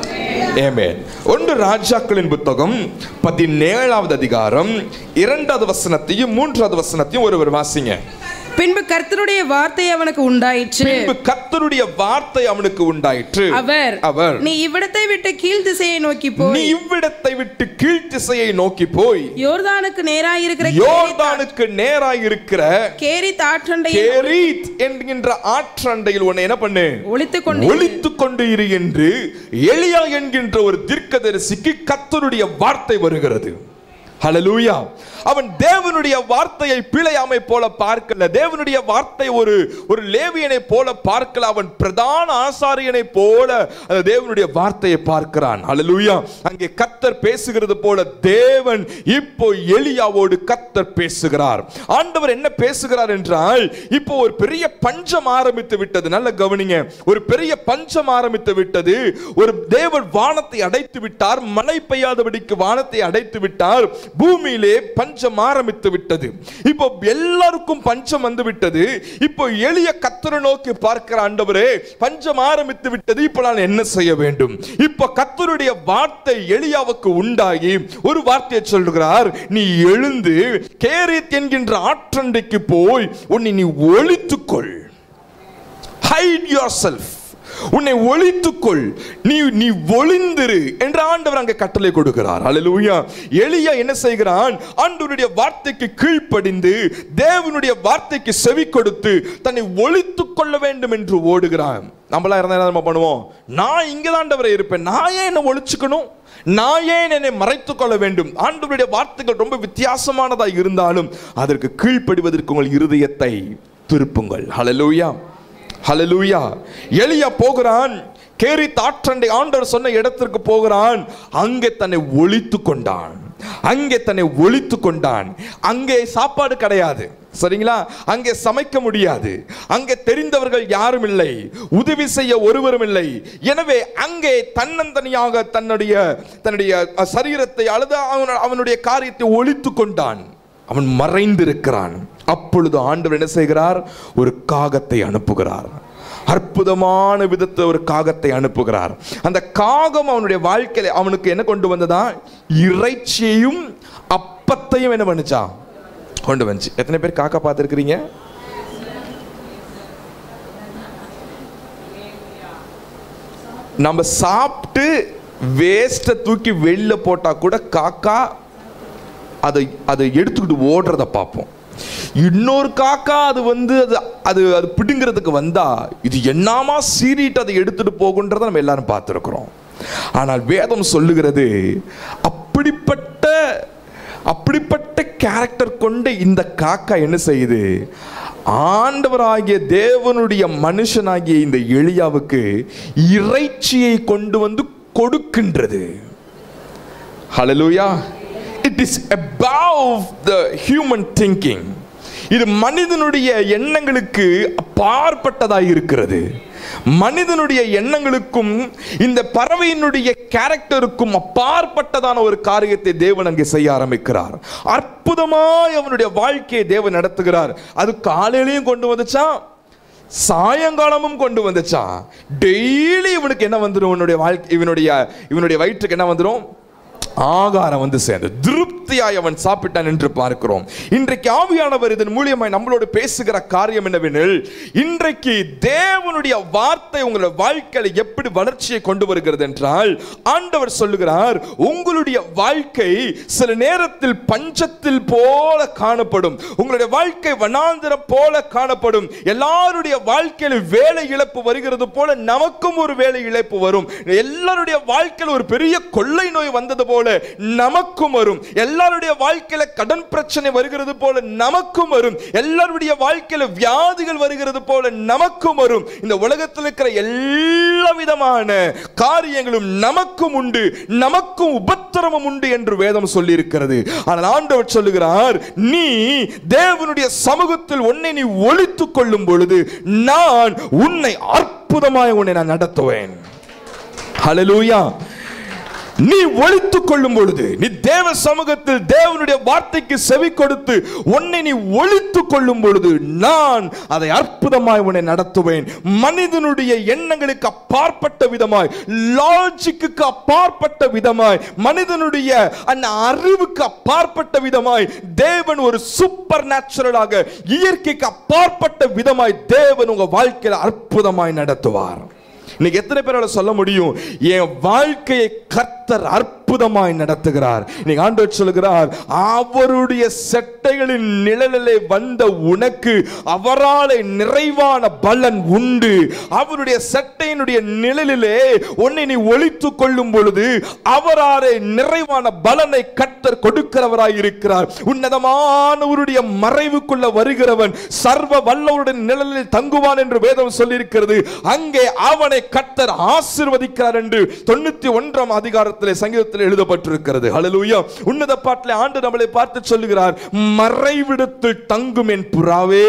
Amen. ஒன்று ராஜாக்களின் புத்தகம் பதினேழாவது அதிகாரம் இரண்டாவது வசனத்தையும் மூன்றாவது வசனத்தையும் ஒருவர் வாசிங்க பின்பு கர்த்தருடைய வார்த்தை அவனுக்கு உண்டாயிற்று பின்பு கர்த்தருடைய வார்த்தை அவனுக்கு உண்டாயிற்று அவர் அவர் நீ இவ்விடத்தை விட்டு கீழ் திசையை நோக்கி நீ போய் இவ்விடத்தை விட்டு கீழ் திசையை நோக்கி போய் யோர்தானுக்கு நேராயிருக்கிற யோர்தானுக்கு நேராய் இருக்கிற கேரி தாற்றண்டையில் கேரீத் என்கின்ற ஆற்றண்டையில் உன்னை என்ன பண்ணு ஒளித்துக் கொண்டு ஒளித்துக் கொண்டு இரு என்று எலியா என்கின்ற ஒரு தீர்க்கதரிசிக்கு கர்த்தருடைய வார்த்தை வருகிறது ஹalleluya அவன் தேவனுடைய வார்த்தையை பிழையாமை போல பார்க்கல தேவனுடைய வார்த்தை ஒரு ஒரு லேவியனை போல பார்க்கல அவன் பிரதான ஆசாரியனை போல அந்த தேவனுடைய வார்த்தையை பார்க்கிறான் ஹalleluya அங்கே கத்தர் பேசுகிறது போல தேவன் இப்போ எலியாவோடு கத்தர் பேசுகிறார் ஆண்டவர் என்ன பேசுகிறார் என்றால் இப்போ ஒரு பெரிய பஞ்சம் ஆரம்பித்து விட்டது நல்ல கவனிங்க ஒரு பெரிய பஞ்சம் ஆரம்பித்து விட்டது ஒரு தேவன் வானத்தை அடைத்து விட்டார் மழை பெய்யாதபடிக்கு வானத்தை அடைத்து விட்டார் பூமியிலே பஞ்சம் ஆரம்பித்து விட்டது இப்போ எல்லாருக்கும் பஞ்சம் வந்து விட்டது இப்போ எளிய கத்தரை நோக்கி பார்க்கிற ஆண்டவரே பஞ்சம் ஆரம்பித்து விட்டது இப்போ நான் என்ன செய்ய வேண்டும் இப்போ கத்தருடைய வார்த்தை எளியாவுக்கு உண்டாகி ஒரு வார்த்தையை சொல்கிறார் நீ எழுந்து கேரித் என்கின்ற ஆற்றண்டைக்கு போய் உன்னை நீ ஒளித்துக்கொள் ஹைட் யோர் செல்ஃப் உன்னை ஒளித்துக்கொள் நீ நீ ஒளிந்திரு என்று ஆண்டவர் அங்கே கட்டளை கொடுக்கிறார் அல்லேலூயா எலியா என்ன செய்கிறான் ஆண்டவருடைய வார்த்தைக்கு கீழ்ப்படிந்து தேவனுடைய வார்த்தைக்கு செவி கொடுத்து தன்னை ஒளித்துக் கொள்ள வேண்டும் என்று ஓடுகிறான் நம்மளா இருந்தா என்ன நம்ம பண்ணுவோம் நான் இங்கே தாண்டவரை இருப்பேன் நான் ஏன் என்ன ஒழிச்சுக்கணும் நான் ஏன் என்னை மறைத்துக் கொள்ள வேண்டும் ஆண்டவருடைய வார்த்தைகள் ரொம்ப வித்தியாசமானதா இருந்தாலும் அதற்கு கீழ்ப்படிவதற்கு உங்கள் இருதயத்தை திருப்புங்கள் ஹalleluya ஹalleluya எலியா போகிறான் கேரி தாற்றண்டை ஆண்டவர் சொன்ன இடத்திற்கு போகிறான் அங்கே தன்னை ஒளித்து கொண்டான் அங்கே தன்னை ஒளித்து கொண்டான் அங்கே சாப்பாடு கிடையாது சரிங்களா அங்கே சமைக்க முடியாது அங்கே தெரிந்தவர்கள் யாரும் இல்லை உதவி செய்ய ஒருவரும் இல்லை எனவே அங்கே தன்னந்தனியாக தன்னுடைய தன்னுடைய அஹ், சரீரத்தை அல்லது அவன- அவனுடைய காரியத்தை ஒளித்து கொண்டான் அவன் மறைந்திருக்கிறான் அப்பொழுது ஆண்டவர் என்ன செய்கிறார் ஒரு காகத்தை அனுப்புகிறார் அற்புதமான விதத்தில் ஒரு காகத்தை அனுப்புகிறார் அந்த காகம் அவனுடைய வாழ்க்கையில அவனுக்கு என்ன கொண்டு வந்ததா இறைச்சியையும் அப்பத்தையும் என்ன பண்ணுச்சா கொண்டு வந்துச்சு எத்தனை பேர் காக்கா பார்த்துருக்கிறீங்க நம்ம சாப்பிட்டு வேஸ்ட்டை தூக்கி வெளில போட்டா கூட காக்கா அதை அதை எடுத்துக்கிட்டு ஓடுறத பார்ப்போம் இன்னொரு காக்கா அது வந்து அது அது அது பிடுங்கிறதுக்கு வந்தா இது என்னமா சீறிட்டு அதை எடுத்துட்டு போகுன்றதை நம்ம எல்லாரும் பார்த்துருக்குறோம் ஆனால் வேதம் சொல்லுகிறது அப்படிப்பட்ட அப்படிப்பட்ட கேரக்டர் கொண்ட இந்த காக்கா என்ன செய்யுது ஆண்டவராகிய தேவனுடைய மனுஷனாகிய இந்த எளியாவுக்கு இறைச்சியை கொண்டு வந்து கொடுக்கின்றது hallelujah it is above the human thinking இது மனிதனுடைய எண்ணங்களுக்கு அப்பாற்பட்டதாக இருக்கிறது மனிதனுடைய எண்ணங்களுக்கும் இந்த பறவையினுடைய கேரக்டருக்கும் அப்பாற்பட்டதான ஒரு காரியத்தை தேவன் அங்கே செய்ய ஆரம்பிக்கிறார் அற்புதமாய் அவனுடைய வாழ்க்கையை தேவன் நடத்துகிறார் அது காலையிலையும் கொண்டு வந்துச்சா சாயங்காலமும் கொண்டு வந்துச்சான் டெய்லி இவனுக்கு என்ன வந்துடும் இவனுடைய வாழ்க்கை இவனுடைய இவனுடைய வயிற்றுக்கு என்ன வந்துடும் ஆகாரம் வந்து சேர்ந்து திருப்தியாய் அவன் சாப்பிட்டான் என்று பார்க்கிறோம் இன்றைக்கு ஆவியானவர் இதன் மூலியமாய் நம்மளோடு பேசுகிற காரியம் என்னவெனில் இன்றைக்கு தேவனுடைய வார்த்தை உங்களுடைய வாழ்க்கையில எப்படி வளர்ச்சியை கொண்டு வருகிறது என்றால் ஆண்டவர் சொல்லுகிறார் உங்களுடைய வாழ்க்கை சில நேரத்தில் பஞ்சத்தில் போல காணப்படும் உங்களுடைய வாழ்க்கை வனாந்திரம் போல காணப்படும் எல்லாருடைய வாழ்க்கையில வேலை இழப்பு வருகிறது போல நமக்கும் ஒரு வேலை இழப்பு வரும் எல்லாருடைய வாழ்க்கையில் ஒரு பெரிய கொள்ளை நோய் வந்தது போல நமக்கும் வரும் எல்லாருடைய வாழ்க்கையில கடன் பிரச்சனை வருகிறது போல நமக்கும் வரும் எல்லாருடைய வாழ்க்கையில வியாதிகள் வருகிறது போல நமக்கும் வரும் இந்த உலகத்தில் இருக்கிற எல்லா விதமான காரியங்களும் நமக்கும் உண்டு நமக்கும் உபத்திரமும் உண்டு என்று வேதம் சொல்லி இருக்கிறது ஆனால் ஆண்டவர் சொல்லுகிறார் நீ தேவனுடைய சமூகத்தில் உன்னை நீ ஒழித்துக் கொள்ளும் பொழுது நான் உன்னை அற்புதமாய் உன்னை நான் நடத்துவேன் ஹalleluya நீ ஒழித்துக் கொள்ளும் பொழுது நீ தேவ சமூகத்தில் தேவனுடைய வார்த்தைக்கு செவி கொடுத்து உன்னை நீ ஒழித்துக் கொள்ளும் பொழுது நான் அதை அற்புதமாய் உன்னை நடத்துவேன் மனிதனுடைய எண்ணங்களுக்கு அப்பாற்பட்ட விதமாய் லாஜிக்கு அப்பாற்பட்ட விதமாய் மனிதனுடைய அந்த அறிவுக்கு அப்பாற்பட்ட விதமாய் தேவன் ஒரு சூப்பர் நேச்சுரலாக இயற்கைக்கு அப்பாற்பட்ட விதமாய் தேவன் உங்க வாழ்க்கையில அற்புதமாய் நடத்துவார் இன்னைக்கு எத்தனை பேரால சொல்ல முடியும் என் வாழ்க்கையை கர்த்தர் அற்புதமாய் நடத்துகிறார் இன்னைக்கு ஆண்டவர் சொல்லுகிறார் அவருடைய செட்டைகளின் நிழலிலே வந்த உனக்கு அவராலே நிறைவான பலன் உண்டு அவருடைய செட்டையினுடைய நிழலிலே உன்னை நீ ஒழித்துக் கொள்ளும் பொழுது அவராலே நிறைவான பலனை கர்த்தர் கொடுக்கிறவராய் இருக்கிறார் உன்னதமானவருடைய மறைவுக்குள்ள வருகிறவன் சர்வ வல்லவருடைய நிழலில் தங்குவான் என்று வேதம் சொல்லியிருக்கிறது அங்கே அவனை கர்த்தர் ஆசீர்வதிக்கிறார் என்று தொண்ணூத்தி ஒன்றாம் அதிகாரத்திலே சங்கீதத்தில் எழுதப்பட்டிருக்கிறது ஹalleluya உன்னத பாட்டிலே ஆண்டு நம்மளை பார்த்து சொல்லுகிறார் மறைவிடத்தில் தங்கும் என் புறாவே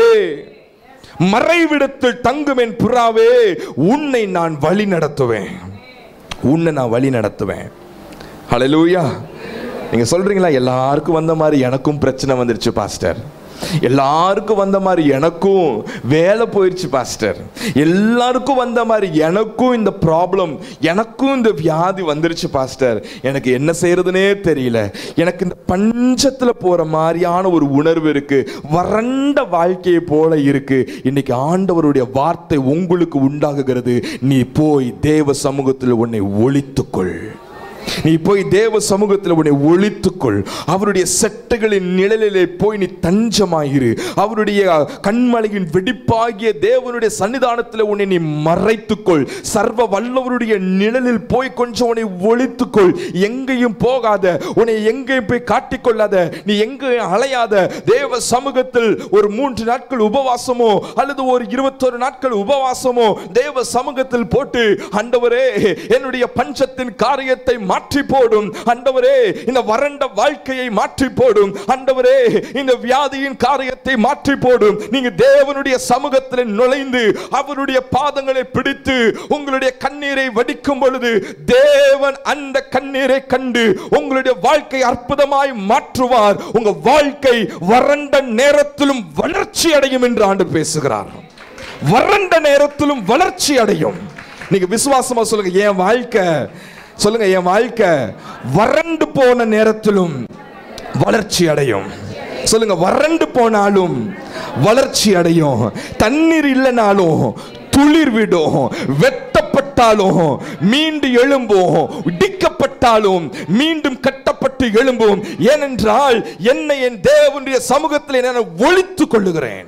மறைவிடத்தில் தங்கும் என் புறாவே உன்னை நான் வழி நடத்துவேன் உன்னை நான் வழி நடத்துவேன் ஹalleluya நீங்க சொல்றீங்களா எல்லாருக்கும் வந்த மாதிரி எனக்கும் பிரச்சனை வந்துருச்சு பாஸ்டர் எல்லாருக்கும் வந்த மாதிரி எனக்கும் வேலை போயிடுச்சு பாஸ்டர் எல்லாருக்கும் வந்த மாதிரி எனக்கும் இந்த ப்ராப்ளம் எனக்கும் இந்த வியாதி வந்துருச்சு பாஸ்டர் எனக்கு என்ன செய்யறதுனே தெரியல எனக்கு இந்த பஞ்சத்துல போற மாதிரியான ஒரு உணர்வு இருக்கு வறண்ட வாழ்க்கையை போல இருக்கு இன்னைக்கு ஆண்டவருடைய வார்த்தை உங்களுக்கு உண்டாகுகிறது நீ போய் தேவ சமூகத்தில் உன்னை ஒழித்துக்கொள் நீ போய் தேவ சமூகத்தில் உன்னை ஒழித்துக்கொள் அவருடைய செட்டுகளின் நிழலிலே போய் நீ தஞ்சமாயிரு அவருடைய கண்மலையின் வெடிப்பாகிய தேவனுடைய சன்னிதானத்தில் உன்னை நீ மறைத்துக்கொள் சர்வ வல்லவருடைய நிழலில் போய் கொஞ்சம் உன்னை ஒழித்துக்கொள் எங்கேயும் போகாத உன்னை எங்கேயும் போய் காட்டிக்கொள்ளாத நீ எங்கேயும் அலையாத தேவ சமூகத்தில் ஒரு மூன்று நாட்கள் உபவாசமோ அல்லது ஒரு இருபத்தொரு நாட்கள் உபவாசமோ தேவ சமூகத்தில் போட்டு ஆண்டவரே என்னுடைய பஞ்சத்தின் காரியத்தை மாற்றி போடும் ஆண்டவரே இந்த வறண்ட வாழ்க்கையை மாற்றி போடும் ஆண்டவரே இந்த வியாதியின் காரியத்தை மாற்றி போடும் நீங்க தேவனுடைய சமூகத்தில் நுழைந்து அவருடைய பாதங்களை பிடித்து உங்களுடைய கண்ணீரை வடிக்கும் பொழுது தேவன் அந்த கண்ணீரை கண்டு உங்களுடைய வாழ்க்கை அற்புதமாய் மாற்றுவார் உங்க வாழ்க்கை வறண்ட நேரத்திலும் வளர்ச்சி அடையும் என்று ஆண்டு பேசுகிறார் வறண்ட நேரத்திலும் வளர்ச்சி அடையும் நீங்க விசுவாசமா சொல்லுங்க என் வாழ்க்கை சொல்லுங்க என் வாழ்க்கை வறண்டு போன நேரத்திலும் வளர்ச்சி அடையும் சொல்லுங்க வறண்டு போனாலும் வளர்ச்சி அடையும் தண்ணீர் இல்லைனாலும் துளிர் விடும் வெட்டப்பட்டாலும் மீண்டு எழும்பும் இடிக்கப்பட்டாலும் மீண்டும் கட்டப்பட்டு எழும்பும் ஏனென்றால் என்னை என் தேவனுடைய சமூகத்தில் நான் ஒழித்துக் கொள்ளுகிறேன்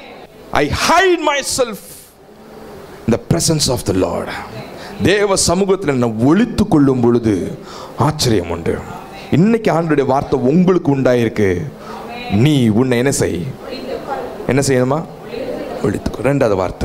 ஐ ஹைட் மை செல்ஃப் இந்த பிரசன்ஸ் ஆஃப் த லார்ட் தேவ சமூகத்தில் நான் ஒழித்து கொள்ளும் பொழுது ஆச்சரியம் உண்டு இன்னைக்கு ஆண்டுடைய வார்த்தை உங்களுக்கு உண்டாயிருக்கு நீ உன்னை என்ன செய் என்ன செய்யணுமா ஒழித்துக்கோ ரெண்டாவது வார்த்தை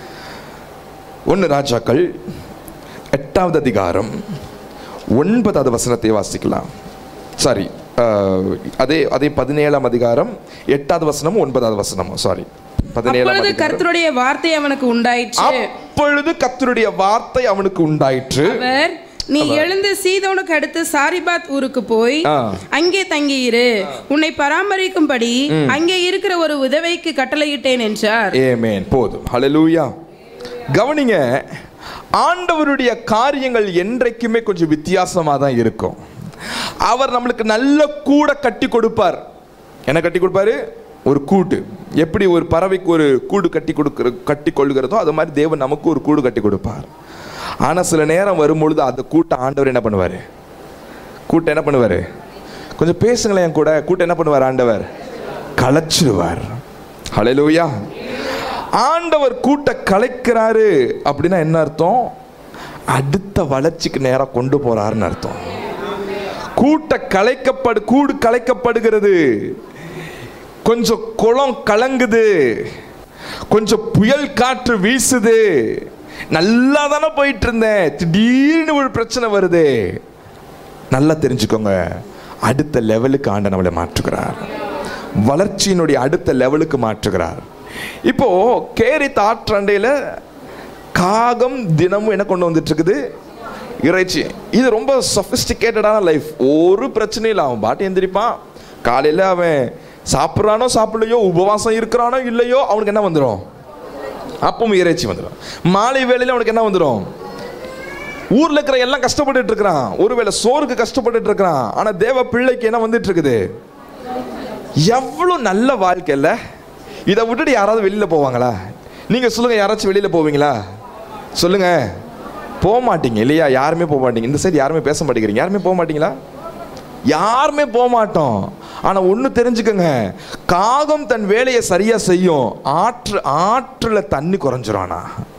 ஒன்று ராஜாக்கள் எட்டாவது அதிகாரம் ஒன்பதாவது வசனத்தை வாசிக்கலாம் சாரி அதே அதே பதினேழாம் அதிகாரம் எட்டாவது வசனமும் ஒன்பதாவது வசனமும் சாரி பதினேழாம் அப்பொழுது அதிகாரம். கர்த்தருடைய வார்த்தை அவனுக்கு உண்டாயிற்று அப்பொழுது கர்த்தருடைய வார்த்தை அவனுக்கு உண்டாயிற்று அவர் நீ எழுந்து சீதோனுக்கு அடுத்து சாரிபாத் ஊருக்கு போய் ஆ. அங்கே தங்கியிரு உன்னை பராமரிக்கும்படி அங்கே இருக்கிற ஒரு உதவிக்கு கட்டளையிட்டேன் என்றார் ஏமேன் போதும் ஹalleluya கவனிங்க ஆண்டவருடைய காரியங்கள் என்றைக்குமே கொஞ்சம் வித்தியாசமாக தான் இருக்கும் அவர் நம்மளுக்கு நல்ல கூட கட்டி கொடுப்பார் என்ன கட்டி கொடுப்பாரு ஒரு கூடு எப்படி ஒரு பறவைக்கு ஒரு கூடு கட்டி கொடுக்கிற கட்டி கொள்கிறதோ அது மாதிரி தேவன் நமக்கு ஒரு கூடு கட்டி கொடுப்பார் ஆனால் சில நேரம் வரும்பொழுது அந்த கூட்டை ஆண்டவர் என்ன பண்ணுவார் கூட்டம் என்ன பண்ணுவார் கொஞ்சம் பேசுங்களேன் என் கூட கூட்டம் என்ன பண்ணுவார் ஆண்டவர் கலைச்சிடுவார் ஹalleluya ஆண்டவர் கூட்ட கலைக்கிறாரு அப்படின்னா என்ன அர்த்தம் அடுத்த வளர்ச்சிக்கு நேரம் கொண்டு போறாருன்னு அர்த்தம் கூட்ட கலைக்கப்படு கூடு கலைக்கப்படுகிறது கொஞ்சம் குளம் கலங்குது கொஞ்சம் புயல் காற்று வீசுது நல்லா தானே போயிட்டு இருந்தேன் திடீர்னு ஒரு பிரச்சனை வருது நல்லா தெரிஞ்சுக்கோங்க அடுத்த லெவலுக்கு ஆண்ட நம்மளை மாற்றுகிறார் வளர்ச்சியினுடைய அடுத்த லெவலுக்கு மாற்றுகிறார் இப்போ கேரி தாற்றண்டையில் காகம் தினமும் என்ன கொண்டு வந்துட்டு இருக்குது இறைச்சி இது ரொம்ப சொஃபிஸ்டிகேட்டடான லைஃப் ஒரு பிரச்சனையும் இல்லை அவன் பாட்டு எந்திரிப்பான் காலையில் அவன் சாப்பிட்றானோ சாப்பிடலையோ உபவாசம் இருக்கிறானோ இல்லையோ அவனுக்கு என்ன வந்துடும் அப்பவும் இறைச்சி வந்துடும் மாலை வேளையில் அவனுக்கு என்ன வந்துடும் ஊர்ல இருக்கிற எல்லாம் கஷ்டப்பட்டுட்டு இருக்கிறான் ஒருவேளை சோறுக்கு கஷ்டப்பட்டுட்டு இருக்கிறான் ஆனா தேவ பிள்ளைக்கு என்ன வந்துட்டு இருக்குது எவ்வளவு நல்ல வாழ்க்கை இல்ல இதை விட்டுட்டு யாராவது வெளியில போவாங்களா நீங்க சொல்லுங்க யாராச்சும் வெளியில போவீங்களா சொல்லுங்க போக மாட்டீங்க இல்லையா யாருமே போக மாட்டீங்க இந்த சைடு யாருமே பேச மாட்டேங்கிறீங்க யாருமே போக மாட்டீங்களா யாருமே போக மாட்டோம் ஆனா ஒண்ணு தெரிஞ்சுக்கங்க காகம் தன் வேலையை சரியா செய்யும் ஆற்று ஆற்றுல தண்ணி குறைஞ்சிரும்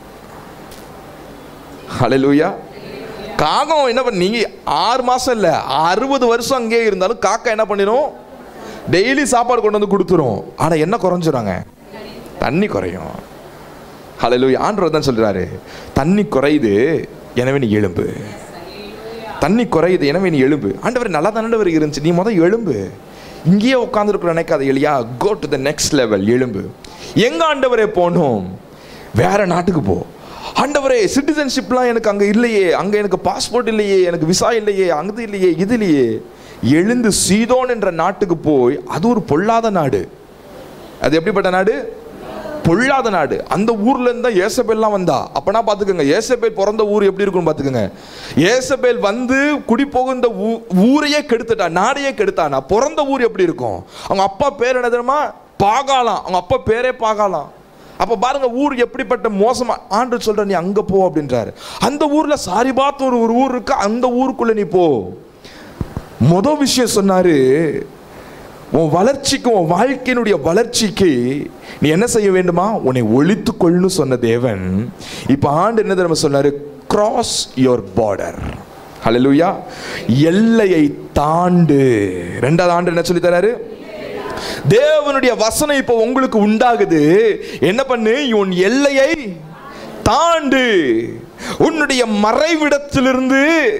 ஹalleluya காகம் என்ன பண்ண நீங்க ஆறு மாசம் இல்ல அறுபது வருஷம் அங்கேயே இருந்தாலும் காக்கா என்ன பண்ணிடும் டெய்லி சாப்பாடு கொண்டு வந்து கொடுத்துரும் ஆனா என்ன குறைஞ்சிராங்க தண்ணி குறையும் ஹalleluya ஆண்டவர் தான் சொல்றாரு தண்ணி குறையுது எனவே நீ எழும்பு தண்ணி குறையுது எனவே நீ எழும்பு ஆண்டவர் நல்லா தானவர் இருந்துச்சு நீ முத எழும்பு இங்கேயே உட்காந்துருக்குற நினைக்காத எளியா go to the next level எழும்பு எங்க ஆண்டவரே போகணும் வேற நாட்டுக்கு போ ஆண்டவரே சிட்டிசன்ஷிப்லாம் எனக்கு அங்கே இல்லையே அங்கே எனக்கு பாஸ்போர்ட் இல்லையே எனக்கு விசா இல்லையே அங்கே இல்லையே இது இல்லையே எழுந்து சீதோன் என்ற நாட்டுக்கு போய் அது ஒரு பொல்லாத நாடு அது எப்படிப்பட்ட நாடு பொல்லாத நாடு அந்த ஊர்ல இருந்தா ஏசபேல்லாம் வந்தா அப்பனா பாத்துக்கோங்க ஏசபேல் பிறந்த ஊர் எப்படி இருக்கும்னு பாத்துக்கோங்க ஏசபேல் வந்து குடி புகுந்த ஊ- ஊரையே கெடுத்துட்டா நாடையே கெடுத்தானா பிறந்த ஊர் எப்படி இருக்கும் அவங்க அப்பா பேர் என்ன தெரியுமா பாகாலாம் அவங்க அப்பா பேரே பாகாலாம் அப்ப பாருங்க ஊர் எப்படிப்பட்ட மோசமா ஆண்டு சொல்ற நீ அங்க போ அப்படின்றாரு அந்த ஊர்ல சாரிபாத் ஒரு ஒரு ஊர் இருக்கு அந்த ஊருக்குள்ள நீ போ முத விஷயம் சொன்னாரு உன் வளர்ச்சிக்கு உன் வாழ்க்கையினுடைய வளர்ச்சிக்கு நீ என்ன செய்ய வேண்டுமா உன்னை ஒழித்துக்கொள்னு சொன்ன தேவன் இப்ப ஆண்டு என்ன தெரியுமா சொன்னாரு கிராஸ் யுவர் பார்டர் ஹalleluya எல்லையை தாண்டு ரெண்டாவது ஆண்டு என்ன சொல்லி தராரு தேவனுடைய வசனம் இப்போ உங்களுக்கு உண்டாகுது என்ன பண்ணு உன் எல்லையை தாண்டு உன்னுடைய மறைவிடத்திலிருந்து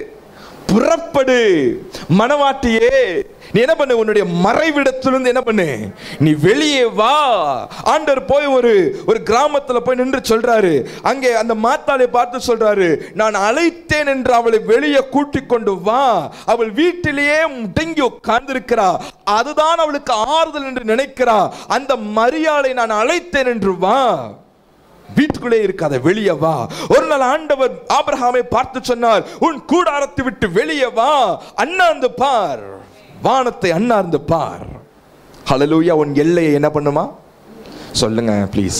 புறப்படு மனவாட்டியே நீ என்ன பண்ணு உன்னுடைய மறைவிடத்திலிருந்து என்ன பண்ணு நீ வெளியே வா ஆண்டவர் போய் ஒரு ஒரு கிராமத்துல போய் நின்று சொல்றாரு அங்கே அந்த மாத்தாளை பார்த்து சொல்றாரு நான் அழைத்தேன் என்று அவளை வெளியே கூட்டிக் கொண்டு வா அவள் வீட்டிலேயே முடங்கி உட்கார்ந்திருக்கிறா அதுதான் அவளுக்கு ஆறுதல் என்று நினைக்கிறா அந்த மரியாளை நான் அழைத்தேன் என்று வா வீட்டுக்குள்ளே இருக்காத வெளியே வா ஒரு நாள் ஆண்டவர் ஆபிரகாமை பார்த்து சொன்னார் உன் கூடாரத்தை விட்டு வெளியே வா அண்ணாந்து பார் வானத்தை அண்ணாந்து பார் ஹalleluya உன் எல்லையை என்ன பண்ணுமா சொல்லுங்க ப்ளீஸ்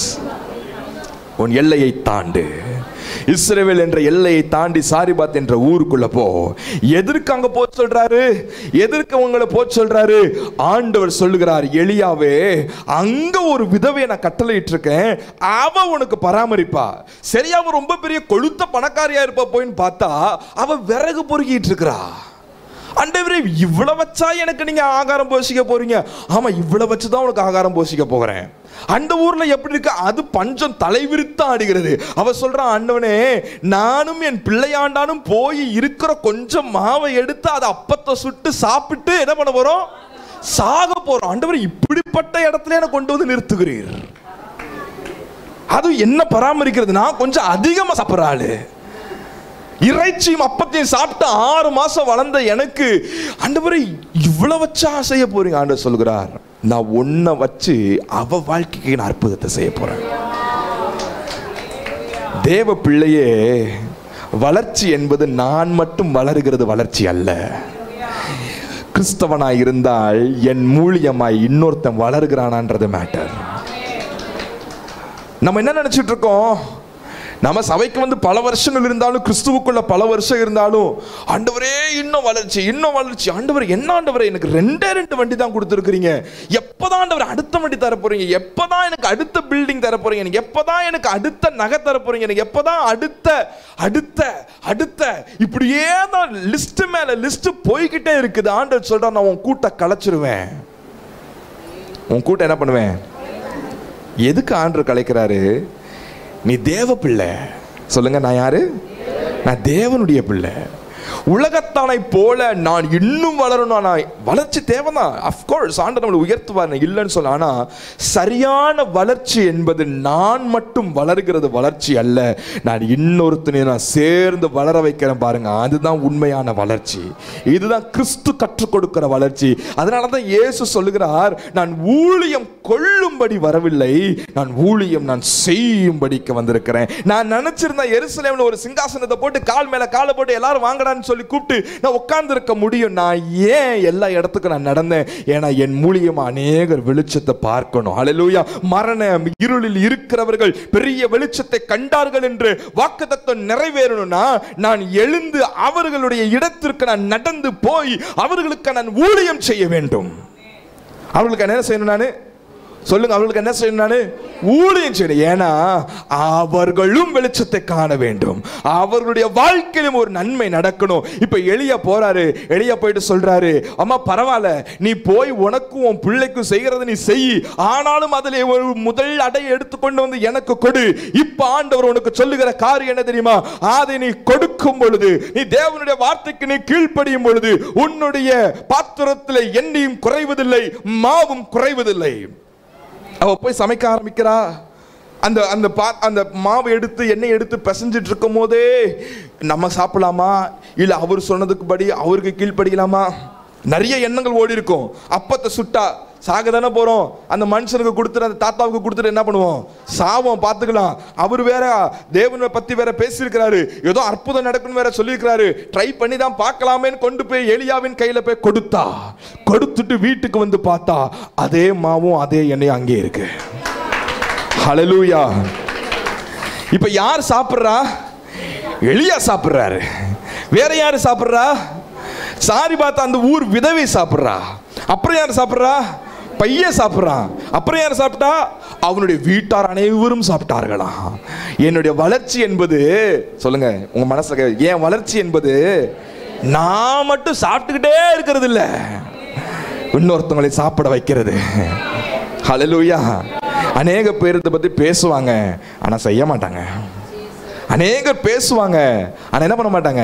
உன் எல்லையை தாண்டு இஸ்ரவேல் என்ற எல்லையை தாண்டி சாரிபாத் என்ற ஊருக்குள்ள போ எதற்கு அங்க போ சொல்றாரு எதற்கு உங்களை போ சொல்றாரு ஆண்டவர் சொல்லுகிறார் எலியாவே அங்க ஒரு விதவையை நான் கட்டளையிட்டு இருக்கேன் அவ உனக்கு பராமரிப்பா சரியா அவ ரொம்ப பெரிய கொழுத்த பணக்காரியா இருப்பா போயின்னு பார்த்தா அவ விறகு பொறுக்கிட்டு இருக்கிறா ஆண்டவரே இவ்வளவு வச்சா எனக்கு நீங்க ஆகாரம் போஷிக்க போறீங்க ஆமா இவ்வளவு வச்சு தான் உனக்கு ஆகாரம் போஷிக்க போகிறேன் அந்த ஊர்ல எப்படி இருக்கு அது பஞ்சம் தலைவிரித்து ஆடுகிறது அவ சொல்றான் ஆண்டவனே நானும் என் பிள்ளையாண்டானும் போய் இருக்கிற கொஞ்சம் மாவை எடுத்து அதை அப்பத்தை சுட்டு சாப்பிட்டு என்ன பண்ண போறோம் சாக போறோம் ஆண்டவர் இப்படிப்பட்ட இடத்துல என்ன கொண்டு வந்து நிறுத்துகிறீர் அது என்ன பராமரிக்கிறது நான் கொஞ்சம் அதிகமா சாப்பிட்ற ஆளு இறைச்சியும் அப்பத்தையும் சாப்பிட்டு ஆறு மாசம் வளர்ந்த எனக்கு ஆண்டவரை இவ்வளவு வச்சா செய்ய போறீங்க ஆண்டவர் சொல்கிறார் நான் ஒன்ன வச்சு அவ வாழ்க்கைக்கு நான் அற்புதத்தை செய்ய போறேன் தேவ பிள்ளையே வளர்ச்சி என்பது நான் மட்டும் வளருகிறது வளர்ச்சி அல்ல கிறிஸ்தவனாய் இருந்தால் என் மூலியமாய் இன்னொருத்தன் வளருகிறானான்றது மேட்டர் நம்ம என்ன நினைச்சிட்டு இருக்கோம் நம்ம சபைக்கு வந்து பல வருஷங்கள் இருந்தாலும் கிறிஸ்துவுக்குள்ள பல வருஷம் இருந்தாலும் ஆண்டவரே இன்னும் வளர்ச்சி இன்னும் வளர்ச்சி ஆண்டவர் என்ன ஆண்டவரே எனக்கு ரெண்டே ரெண்டு வண்டி தான் கொடுத்துருக்கீங்க எப்பதான் ஆண்டவர் அடுத்த வண்டி தர போறீங்க எப்பதான் எனக்கு அடுத்த பில்டிங் தர போறீங்க எனக்கு எப்பதான் எனக்கு அடுத்த நகை தர போறீங்க எனக்கு எப்பதான் அடுத்த அடுத்த அடுத்த இப்படியே தான் லிஸ்ட் மேல லிஸ்ட் போய்கிட்டே இருக்குது ஆண்டவர் சொல்றா நான் உன் கூட்ட கலைச்சிருவேன் உன் கூட்டம் என்ன பண்ணுவேன் எதுக்கு ஆண்டவர் கலைக்கிறாரு நீ தேவ பிள்ளை சொல்லுங்க நான் யாரு நான் தேவனுடைய பிள்ளை உலகத்தானை போல நான் இன்னும் வளரணும் நான் வளர்ச்சி தேவைதான் அஃப்கோர்ஸ் ஆண்டவர் நம்மளை உயர்த்துவார் நான் இல்லைன்னு சொல்ல ஆனா சரியான வளர்ச்சி என்பது நான் மட்டும் வளர்கிறது வளர்ச்சி அல்ல நான் இன்னொருத்தனை நான் சேர்ந்து வளர வைக்கிறேன் பாருங்க அதுதான் உண்மையான வளர்ச்சி இதுதான் கிறிஸ்து கற்றுக் கொடுக்கிற வளர்ச்சி அதனால தான் இயேசு சொல்லுகிறார் நான் ஊழியம் கொள்ளும்படி வரவில்லை நான் ஊழியம் நான் செய்யும்படிக்கு வந்திருக்கிறேன் நான் நினைச்சிருந்தேன் எருசலேம்ல ஒரு சிங்காசனத்தை போட்டு கால் மேல காலை போட்டு எல்லாரும் வாங்கடான்னு சொல்லி கூப்பிட்டு நான் உட்கார்ந்து இருக்க முடியும் நான் ஏன் எல்லா இடத்துக்கும் நான் நடந்தேன் ஏன்னா என் மூலியமா அநேகர் வெளிச்சத்தை பார்க்கணும் ஹalleluya மரண இருளில் இருக்கிறவர்கள் பெரிய வெளிச்சத்தை கண்டார்கள் என்று வாக்குத்தத்தம் நிறைவேறணும்னா நான் எழுந்து அவர்களுடைய இடத்திற்கு நான் நடந்து போய் அவர்களுக்கு நான் ஊழியம் செய்ய வேண்டும் அவர்களுக்கு என்ன செய்யணும் நான் சொல்லுங்க அவர்களுக்கு என்ன செய்யணும் நானு ஊழியம் செய்யணும் ஏன்னா அவர்களும் வெளிச்சத்தை காண வேண்டும் அவர்களுடைய வாழ்க்கையிலும் ஒரு நன்மை நடக்கணும் இப்ப எளிய போறாரு எளிய போயிட்டு சொல்றாரு அம்மா பரவாயில்ல நீ போய் உனக்கும் உன் பிள்ளைக்கும் செய்யறத நீ செய் ஆனாலும் அதிலே ஒரு முதல் அடையை எடுத்துக்கொண்டு வந்து எனக்கு கொடு இப்ப ஆண்டவர் உனக்கு சொல்லுகிற காரியம் என்ன தெரியுமா அதை நீ கொடுக்கும் பொழுது நீ தேவனுடைய வார்த்தைக்கு நீ கீழ்ப்படியும் பொழுது உன்னுடைய பாத்திரத்தில் எண்ணெயும் குறைவதில்லை மாவும் குறைவதில்லை அவ போய் சமைக்க ஆரம்பிக்கிறா அந்த அந்த பா அந்த மாவு எடுத்து எண்ணெய் எடுத்து பிசைஞ்சிட்டு இருக்கும் போதே நம்ம சாப்பிடலாமா இல்ல அவர் சொன்னதுக்கு படி அவருக்கு கீழ்ப்படிக்கலாமா நிறைய எண்ணங்கள் ஓடி இருக்கும் அப்பத்தை சுட்டா சாக தானே போறோம் அந்த மனுஷனுக்கு கொடுத்துட்டு அந்த தாத்தாவுக்கு கொடுத்துட்டு என்ன பண்ணுவோம் சாவோம் பார்த்துக்கலாம் அவர் வேற தேவனை பத்தி வேற பேசியிருக்கிறாரு ஏதோ அற்புதம் நடக்கும்னு வேற சொல்லியிருக்கிறாரு ட்ரை பண்ணி தான் பார்க்கலாமேன்னு கொண்டு போய் எலியாவின் கையில போய் கொடுத்தா கொடுத்துட்டு வீட்டுக்கு வந்து பார்த்தா அதே மாவும் அதே எண்ணெயும் அங்கே இருக்கு ஹalleluya இப்ப யார் சாப்பிடுறா எலியா சாப்பிடுறாரு வேற யாரு சாப்பிடுறா சாரி பார்த்தா அந்த ஊர் விதவை சாப்பிடுறா அப்புறம் யார் சாப்பிடுறா பையன் சாப்பிடுறான் அப்புறம் யார் சாப்பிட்டா அவனுடைய வீட்டார் அனைவரும் சாப்பிட்டார்களாம் என்னுடைய வளர்ச்சி என்பது சொல்லுங்க உங்க மனசுல கே- என் வளர்ச்சி என்பது நான் மட்டும் சாப்பிட்டுக்கிட்டே இருக்கிறது இல்ல இன்னொருத்தவங்களை சாப்பிட வைக்கிறது ஹalleluya அநேக பேர் இதை பத்தி பேசுவாங்க ஆனா செய்ய மாட்டாங்க அநேகர் பேசுவாங்க ஆனா என்ன பண்ண மாட்டாங்க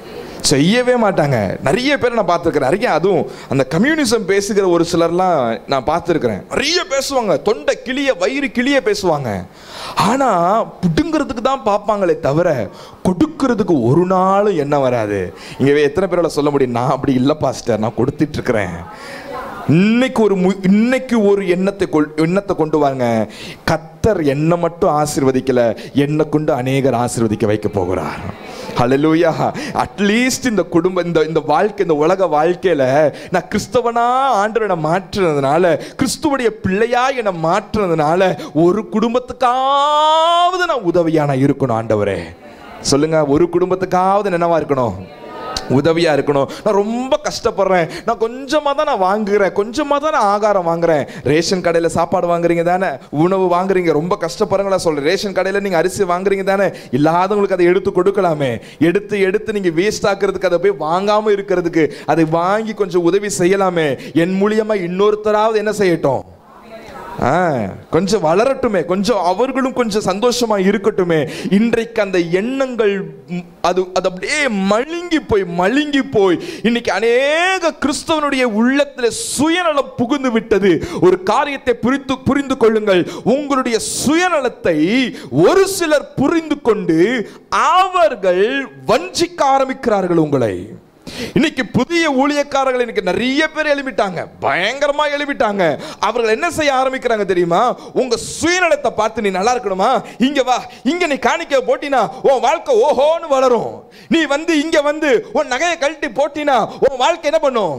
செய்யவே மாட்டாங்க நிறைய பேர் நான் பார்த்துருக்கிறேன் நிறைய அதுவும் அந்த கம்யூனிசம் பேசுகிற ஒரு சிலர்லாம் நான் பார்த்துருக்கிறேன் நிறைய பேசுவாங்க தொண்டை கிளிய வயிறு கிளிய பேசுவாங்க ஆனா புடுங்கிறதுக்கு தான் பார்ப்பாங்களே தவிர கொடுக்கறதுக்கு ஒரு நாளும் என்ன வராது இங்கே எத்தனை பேரால சொல்ல முடியும் நான் அப்படி இல்லை பாஸ்டர் நான் கொடுத்துட்டு இருக்கிறேன் இன்னைக்கு ஒரு மு- இன்னைக்கு ஒரு எண்ணத்தை கொள் எண்ணத்தை கொண்டு வாங்க கத்தர் என்னை மட்டும் ஆசீர்வதிக்கல என்னை கொண்டு அநேகர் ஆசீர்வதிக்க வைக்க போகிறார் ஹalleluya அட்லீஸ்ட் இந்த குடும்ப இந்த இந்த வாழ்க்கை இந்த உலக வாழ்க்கையில நான் கிறிஸ்தவனா ஆண்டவரை மாற்றுனதுனால கிறிஸ்துவுடைய பிள்ளையா என்னை மாற்றுனதுனால ஒரு குடும்பத்துக்காவது நான் உதவியா நான் இருக்கணும் ஆண்டவரே சொல்லுங்க ஒரு குடும்பத்துக்காவது என்னவா இருக்கணும் உதவியா இருக்கணும் நான் ரொம்ப கஷ்டப்படுறேன் நான் கொஞ்சமா தான் நான் வாங்குறேன் கொஞ்சமா தான் நான் ஆகாரம் வாங்குறேன் ரேஷன் கடையில சாப்பாடு வாங்குறீங்க தானே உணவு வாங்குறீங்க ரொம்ப கஷ்டப்படுறீங்களா சொல்றேன் ரேஷன் கடையில நீங்க அரிசி வாங்குறீங்க தானே இல்லாதவங்களுக்கு அதை எடுத்து கொடுக்கலாமே எடுத்து எடுத்து நீங்க வேஸ்ட் ஆக்குறதுக்கு அதை போய் வாங்காம இருக்கிறதுக்கு அதை வாங்கி கொஞ்சம் உதவி செய்யலாமே என் மூலியமா இன்னொருத்தராவது என்ன செய்யட்டும் ஆ, கொஞ்சம் வளரட்டுமே கொஞ்சம் அவர்களும் கொஞ்சம் சந்தோஷமா இருக்கட்டுமே இன்றைக்கு அந்த எண்ணங்கள் ம், அது அது அப்படியே மழுங்கி போய் மழுங்கி போய் இன்னைக்கு அநேக கிறிஸ்தவனுடைய உள்ளத்துல சுயநலம் புகுந்து விட்டது ஒரு காரியத்தை புரிந்து புரிந்து கொள்ளுங்கள் உங்களுடைய சுயநலத்தை ஒரு சிலர் புரிந்து கொண்டு அவர்கள் வஞ்சிக்க ஆரம்பிக்கிறார்கள் உங்களை இன்னைக்கு புதிய ஊழியக்காரர்கள் இன்னைக்கு நிறைய பேர் எழுப்பிட்டாங்க பயங்கரமா எழுப்பிட்டாங்க அவர்கள் என்ன செய்ய ஆரம்பிக்கிறாங்க தெரியுமா உங்க சுயநலத்தை பார்த்து நீ நல்லா இருக்கணுமா இங்க வா இங்க நீ காணிக்க போட்டினா உன் வாழ்க்கை ஓஹோன்னு வளரும் நீ வந்து இங்க வந்து உன் நகையை கழட்டி போட்டினா உன் வாழ்க்கை என்ன பண்ணும்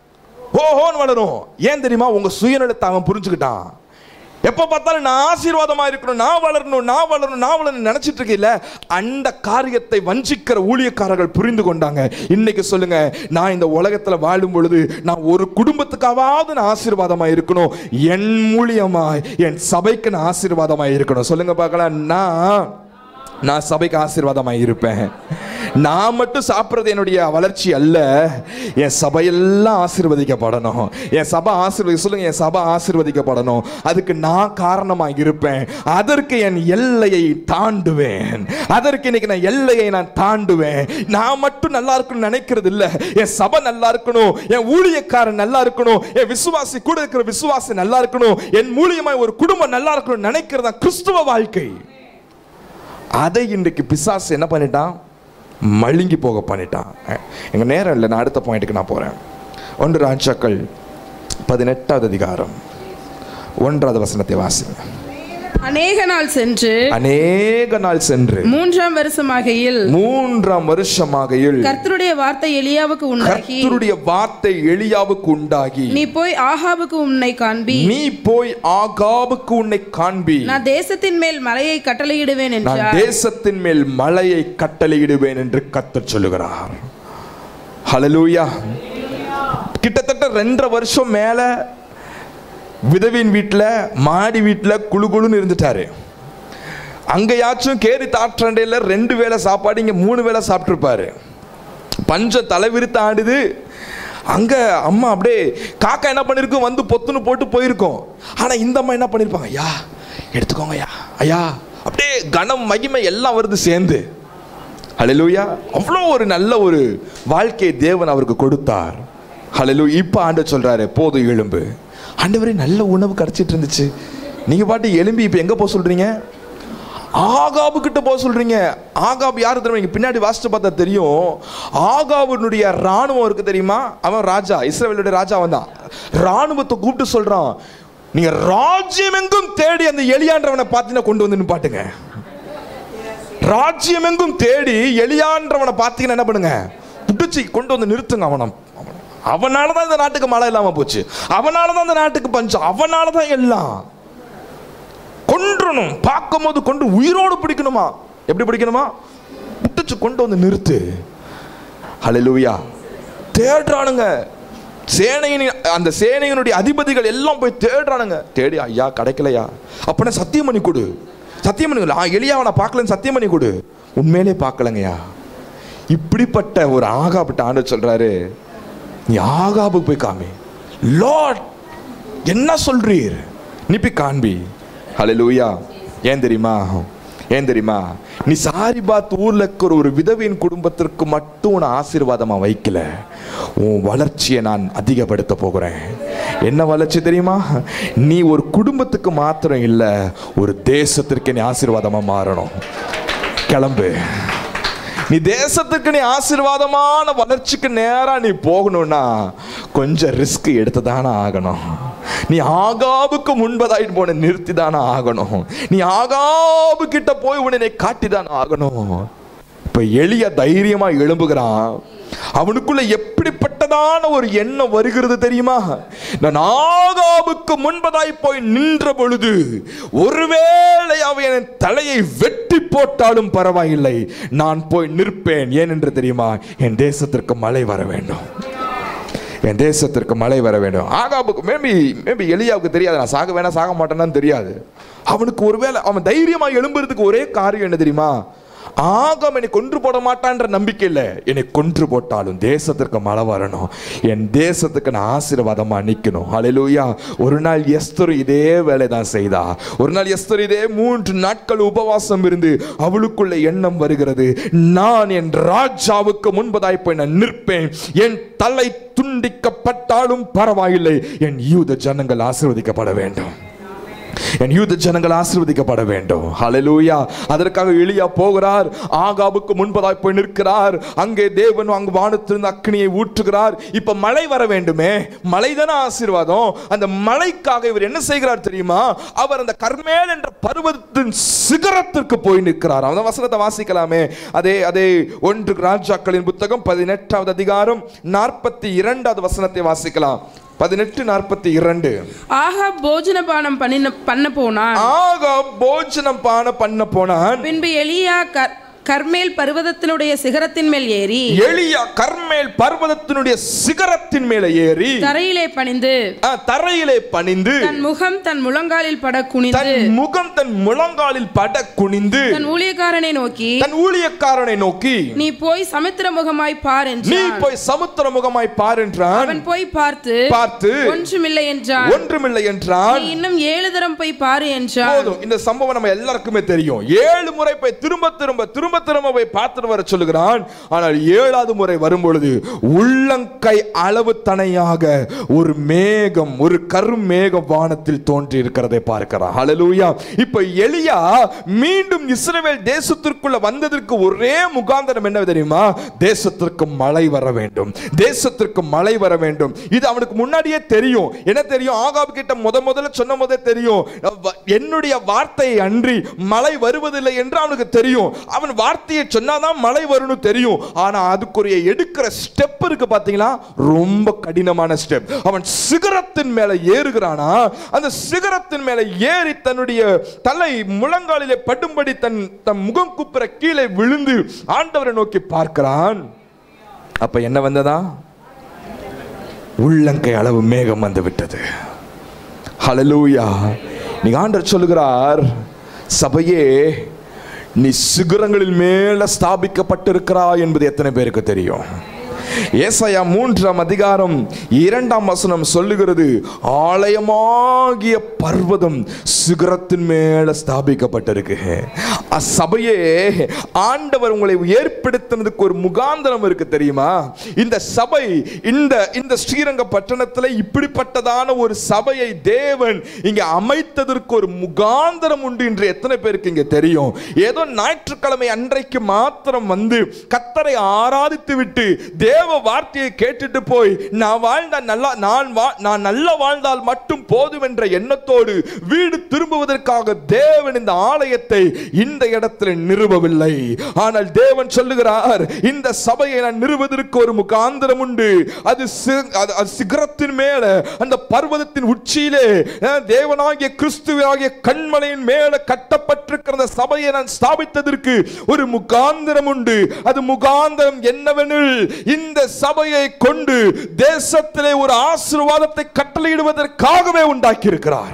ஓஹோன்னு வளரும் ஏன் தெரியுமா உங்க சுயநலத்தை அவன் புரிஞ்சுக்கிட்டான் எப்ப பார்த்தாலும் நான் ஆசீர்வாதமா இருக்கணும் நான் வளரணும் நான் வளரணும் நான் வளரணும் நினைச்சிட்டு இருக்கீல்ல அந்த காரியத்தை வஞ்சிக்கிற ஊழியக்காரர்கள் புரிந்து கொண்டாங்க இன்னைக்கு சொல்லுங்க நான் இந்த உலகத்துல வாழும் பொழுது நான் ஒரு குடும்பத்துக்காவது நான் ஆசீர்வாதமா இருக்கணும் என் மூலியமா என் சபைக்கு நான் ஆசீர்வாதமா இருக்கணும் சொல்லுங்க பார்க்கலாம் நான் நான் சபைக்கு ஆசீர்வாதமாக இருப்பேன் நான் மட்டும் சாப்பிட்றது என்னுடைய வளர்ச்சி அல்ல என் சபையெல்லாம் ஆசீர்வதிக்கப்படணும் என் சபை ஆசீர்வதி சொல்லுங்க என் சபை ஆசீர்வதிக்கப்படணும் அதுக்கு நான் காரணமாக இருப்பேன் அதற்கு என் எல்லையை தாண்டுவேன் அதற்கு இன்னைக்கு நான் எல்லையை நான் தாண்டுவேன் நான் மட்டும் நல்லா இருக்கணும்னு நினைக்கிறது இல்ல என் சபை நல்லா இருக்கணும் என் ஊழியக்காரன் நல்லா இருக்கணும் என் விசுவாசி கூட இருக்கிற விசுவாசி நல்லா இருக்கணும் என் மூலியமாய் ஒரு குடும்பம் நல்லா இருக்கணும்னு நினைக்கிறது தான் கிறிஸ்துவ வாழ்க்கை அதை இன்றைக்கு பிசாசு என்ன பண்ணிட்டான் மழுங்கி போக பண்ணிட்டான் அஹ், எங்க நேரம் இல்லை நான் அடுத்த பாயிண்ட்டுக்கு நான் போறேன் ஒன்று ராஜாக்கள் பதினெட்டாவது அதிகாரம் ஒன்றாவது வசனத்தை வாசிங்க அநேக நாள் சென்று அநேக நாள் சென்று மூன்றாம் வருஷமாகையில் மூன்றாம் வருஷமாகையில் கர்த்தருடைய வார்த்தை எலியாவுக்கு உண்டாகி கர்த்தருடைய வார்த்தை எலியாவுக்கு உண்டாகி நீ போய் ஆகாபுக்கு உன்னை காண்பி நீ போய் ஆகாபுக்கு உன்னை காண்பி நான் தேசத்தின் மேல் மலையை கட்டளையிடுவேன் நான் என்றார் தேசத்தின் மேல் மலையை கட்டளையிடுவேன் என்று கத்தர் சொல்லுகிறார் ஹalleluya கிட்டத்தட்ட ரெண்டரை வருஷம் மேல விதவின் வீட்டில் மாடி வீட்டில் குழு குழுன்னு இருந்துட்டாரு அங்கேயாச்சும் கேரி தாற்றண்டையில் ரெண்டு வேளை சாப்பாடு இங்கே மூணு வேளை சாப்பிட்ருப்பாரு பஞ்சம் தலைவிரித்து ஆடுது அங்க அம்மா அப்படியே காக்கா என்ன பண்ணிருக்கும் வந்து பொத்துன்னு போட்டு போயிருக்கோம் ஆனா இந்த அம்மா என்ன பண்ணிருப்பாங்க ஐயா எடுத்துக்கோங்க ஐயா ஐயா அப்படியே கனம் மகிமை எல்லாம் வருது சேர்ந்து ஹalleluya அவ்வளோ ஒரு நல்ல ஒரு வாழ்க்கையை தேவன் அவருக்கு கொடுத்தார் ஹalleluya இப்போ ஆண்டவர் சொல்றாரு போதும் எலும்பு ஆண்டவரே நல்ல உணவு கிடைச்சிட்டு இருந்துச்சு நீங்க பாட்டு எலும்பி இப்போ எங்க போக சொல்றீங்க ஆகாபு கிட்ட போக சொல்றீங்க ஆகாபு யாரு தெரியுமா நீங்க பின்னாடி வாசிச்சு பார்த்தா தெரியும் ஆகாபுனுடைய ராணுவம் இருக்கு தெரியுமா அவன் ராஜா இஸ்ரவேலுடைய ராஜா வந்தான் ராணுவத்தை கூப்பிட்டு சொல்றான் நீங்க ராஜ்யம் எங்கும் தேடி அந்த எலியான்றவனை பார்த்தீங்கன்னா கொண்டு வந்து நிப்பாட்டுங்க ராஜ்யம் எங்கும் தேடி எலியான்றவனை பார்த்தீங்கன்னா என்ன பண்ணுங்க புடிச்சு கொண்டு வந்து நிறுத்துங்க அவனை அவனால தான் இந்த நாட்டுக்கு மழை இல்லாம போச்சு அவனால தான் இந்த நாட்டுக்கு பஞ்சம் அவனால தான் எல்லாம் கொன்றணும் பார்க்கும்போது கொண்டு உயிரோடு பிடிக்கணுமா எப்படி பிடிக்கணுமா புடிச்சு கொண்டு வந்து நிறுத்து ஹalleluya தேடுறானுங்க சேனையின் அந்த சேனையினுடைய அதிபதிகள் எல்லாம் போய் தேடுறானுங்க தேடி ஐயா கிடைக்கலையா அப்பனா சத்தியம் பண்ணி கொடு சத்தியம் பண்ணி கொடு. ஆ எலியாவை நான் பார்க்கலன்னு சத்தியம் பண்ணி கொடு உண்மையிலே பார்க்கலங்கய்யா இப்படிப்பட்ட ஒரு ஆகாப்பட்ட ஆண்டு சொல்றாரு நீ ஆகாபுக்கு போய் காமி லார்ட் என்ன சொல்றீர் நீ போய் காண்பி ஹalleluya ஏன் தெரியுமா ஏன் தெரியுமா நீ சாரிபாத் ஊர்ல இருக்கிற ஒரு விதவியின் குடும்பத்திற்கு மட்டும் உன்னை ஆசீர்வாதமா வைக்கல உன் வளர்ச்சியை நான் அதிகப்படுத்த போகிறேன் என்ன வளர்ச்சி தெரியுமா நீ ஒரு குடும்பத்துக்கு மாத்திரம் இல்ல ஒரு தேசத்திற்கு நீ ஆசீர்வாதமா மாறணும் கிளம்பு நீ தேசத்துக்கு நீ ஆசீர்வாதமான வளர்ச்சிக்கு நேரா நீ போகணும்னா கொஞ்சம் ரிஸ்க் எடுத்து தானே ஆகணும் நீ ஆகாபுக்கு முன்பதாயிட்டு போன நிறுத்தி தானே ஆகணும் நீ ஆகாபு கிட்ட போய் உன்னை காட்டி தானே ஆகணும் இப்ப எளிய தைரியமா எழும்புகிறான் அவனுக்குள்ள எப்படிப்பட்டதான ஒரு எண்ணம் வருகிறது தெரியுமா நான் ஆகாபுக்கு முன்பதாய் போய் நின்ற பொழுது ஒருவேளை அவன் என் தலையை வெட்டி போட்டாலும் பரவாயில்லை நான் போய் நிற்பேன் ஏன் என்று தெரியுமா என் தேசத்திற்கு மழை வர வேண்டும் என் தேசத்திற்கு மழை வர வேண்டும் ஆகாபுக்கு மேபி மேபி எலியாவுக்கு தெரியாது நான் சாக வேணா சாக மாட்டேன்னு தெரியாது அவனுக்கு ஒருவேளை அவன் தைரியமா எழும்புறதுக்கு ஒரே காரியம் என்ன தெரியுமா ஆகம் என்னை கொன்று போட மாட்டான்ற நம்பிக்கை இல்லை என்னை கொன்று போட்டாலும் தேசத்திற்கு மழை வரணும் என் தேசத்துக்கு நான் ஆசீர்வாதமா நிக்கணும் ஹalleluya ஒரு நாள் எஸ்தர் இதே வேலை தான் செய்தா ஒரு நாள் எஸ்தர் இதே மூன்று நாட்கள் உபவாசம் இருந்து அவளுக்குள்ள எண்ணம் வருகிறது நான் என் ராஜாவுக்கு முன்பதாய் போய் நான் நிற்பேன் என் தலை துண்டிக்கப்பட்டாலும் பரவாயில்லை என் யூத ஜனங்கள் ஆசீர்வதிக்கப்பட வேண்டும் என் யூத ஜனங்கள் ஆசீர்வதிக்கப்பட வேண்டும் ஹalleluya அதற்காக எலியா போகிறார் ஆகாபுக்கு முன்பதாய் போய் நிற்கிறார் அங்கே தேவன் அங்கு வானத்திலிருந்து அக்னியை ஊற்றுகிறார் இப்ப மழை வர வேண்டுமே மழை தானே ஆசீர்வாதம் அந்த மழைக்காக இவர் என்ன செய்கிறார் தெரியுமா அவர் அந்த கர்மேல் என்ற பர்வதத்தின் சிகரத்திற்கு போய் நிற்கிறார் அந்த வசனத்தை வாசிக்கலாமே அதே அதே ஒன்று ராஜாக்களின் புத்தகம் பதினெட்டாவது அதிகாரம் நாற்பத்தி இரண்டாவது வசனத்தை வாசிக்கலாம் பதினெட்டு நாற்பத்தி இரண்டு ஆகா போஜனபானம் பண்ணின பண்ண போனான் ஆக போஜனம் பான பண்ண போனான் பின்பு எலியா கர் கர்மேல் பர்வதத்தினுடைய சிகரத்தின் மேல் ஏறி எளியா கர்மேல் பர்வதத்தினுடைய சிகரத்தின் மேலே ஏறி தரையிலே பணிந்து ஆ, தரையிலே பணிந்து தன் முகம் தன் முழங்காலில் பட குனிந்து தன் முகம் தன் முழங்காலில் பட குனிந்து தன் ஊழியக்காரனை நோக்கி தன் ஊழியக்காரனை நோக்கி நீ போய் சமுத்திர முகமாய் பார் நீ என்றான் போய் சமுத்திர முகமாய் பார் என்றான் அவன் போய் பார்த்து பார்த்து ஒன்றுமில்லை என்றான் ஒன்றுமில்லை என்றான் நீ இன்னும் ஏழு தரம் போய் பாரு என்றான் போதும் இந்த சம்பவம் நம்ம எல்லாருக்குமே தெரியும் ஏழு முறை போய் திரும்ப திரும்ப திரும்ப திரும்ப போய் பார்த்துட்டு வர சொல்லுகிறான் ஆனால் ஏழாவது முறை வரும் பொழுது உள்ளங்கை அளவு தனையாக ஒரு மேகம் ஒரு கருமேகம் வானத்தில் தோன்றி இருக்கிறதை பார்க்கிறான் ஹalleluya இப்ப எலியா மீண்டும் இஸ்ரவேல் தேசத்திற்குள்ள வந்ததற்கு ஒரே முகாந்தரம் என்ன தெரியுமா தேசத்திற்கு மழை வர வேண்டும் தேசத்திற்கு மழை வர வேண்டும் இது அவனுக்கு முன்னாடியே தெரியும் என்ன தெரியும் ஆகாப் கிட்ட முத முதல்ல சொன்ன போதே தெரியும் வ- என்னுடைய வார்த்தையை அன்றி மழை வருவதில்லை என்று அவனுக்கு தெரியும் அவன் வார்த்தையை சொன்னாதான் மழை வரும்னு தெரியும் ஆனா அதுக்குரிய எடுக்கிற ஸ்டெப் இருக்கு பாத்தீங்களா ரொம்ப கடினமான ஸ்டெப் அவன் சிகரத்தின் மேல ஏறுகிறானா அந்த சிகரத்தின் மேல ஏறி தன்னுடைய தலை முழங்காலிலே படும்படி தன் தன் முகம் குப்புற கீழே விழுந்து ஆண்டவரை நோக்கி பார்க்கிறான் அப்ப என்ன வந்ததா உள்ளங்கை அளவு மேகம் வந்து விட்டது ஹalleluya நீங்க ஆண்டவர் சொல்லுகிறார் சபையே நீ சிகரங்களில் மேல ஸ்தாபிக்கப்பட்டிருக்கிறாய் என்பது எத்தனை பேருக்கு தெரியும் ஏசாயா மூன்றாம் அதிகாரம் இரண்டாம் வசனம் சொல்லுகிறது ஆலயமாகிய பர்வதம் சிகரத்தின் மேல ஸ்தாபிக்கப்பட்டிருக்கு அச்சபையே ஆண்டவர் உங்களை ஏற்படுத்தினதுக்கு ஒரு முகாந்திரம் இருக்கு தெரியுமா இந்த சபை இந்த இந்த ஸ்ரீரங்க பட்டணத்தில் இப்படிப்பட்டதான ஒரு சபையை தேவன் இங்க அமைத்ததற்கு ஒரு முகாந்திரம் உண்டு என்று எத்தனை பேருக்கு இங்க தெரியும் ஏதோ ஞாயிற்றுக்கிழமை அன்றைக்கு மாத்திரம் வந்து கத்தரை ஆராதித்து விட்டு தேவ வார்த்தையை கேட்டுட்டு போய் நான் வாழ்ந்த நல்லா நான் வா நான் நல்ல வாழ்ந்தால் மட்டும் போதும் என்ற எண்ணத்தோடு வீடு திரும்புவதற்காக தேவன் இந்த ஆலயத்தை இந்த இடத்துல நிறுவவில்லை ஆனால் தேவன் சொல்லுகிறார் இந்த சபையை நான் நிறுவதற்கு ஒரு முகாந்திரம் உண்டு அது சி- அது- அது சிகரத்தின் மேல அந்த பர்வதத்தின் உச்சியிலே அஹ், தேவனாகிய கிறிஸ்துவாகிய கண்மலையின் மேல கட்டப்பட்டிருக்கிற அந்த சபையை நான் ஸ்தாபித்ததற்கு ஒரு முகாந்திரம் உண்டு அது முகாந்திரம் என்னவெனில் இந்த சபையை கொண்டு தேசத்திலே ஒரு ஆசீர்வாதத்தை கட்டளையிடுவதற்காகவே உண்டாக்கி இருக்கிறார்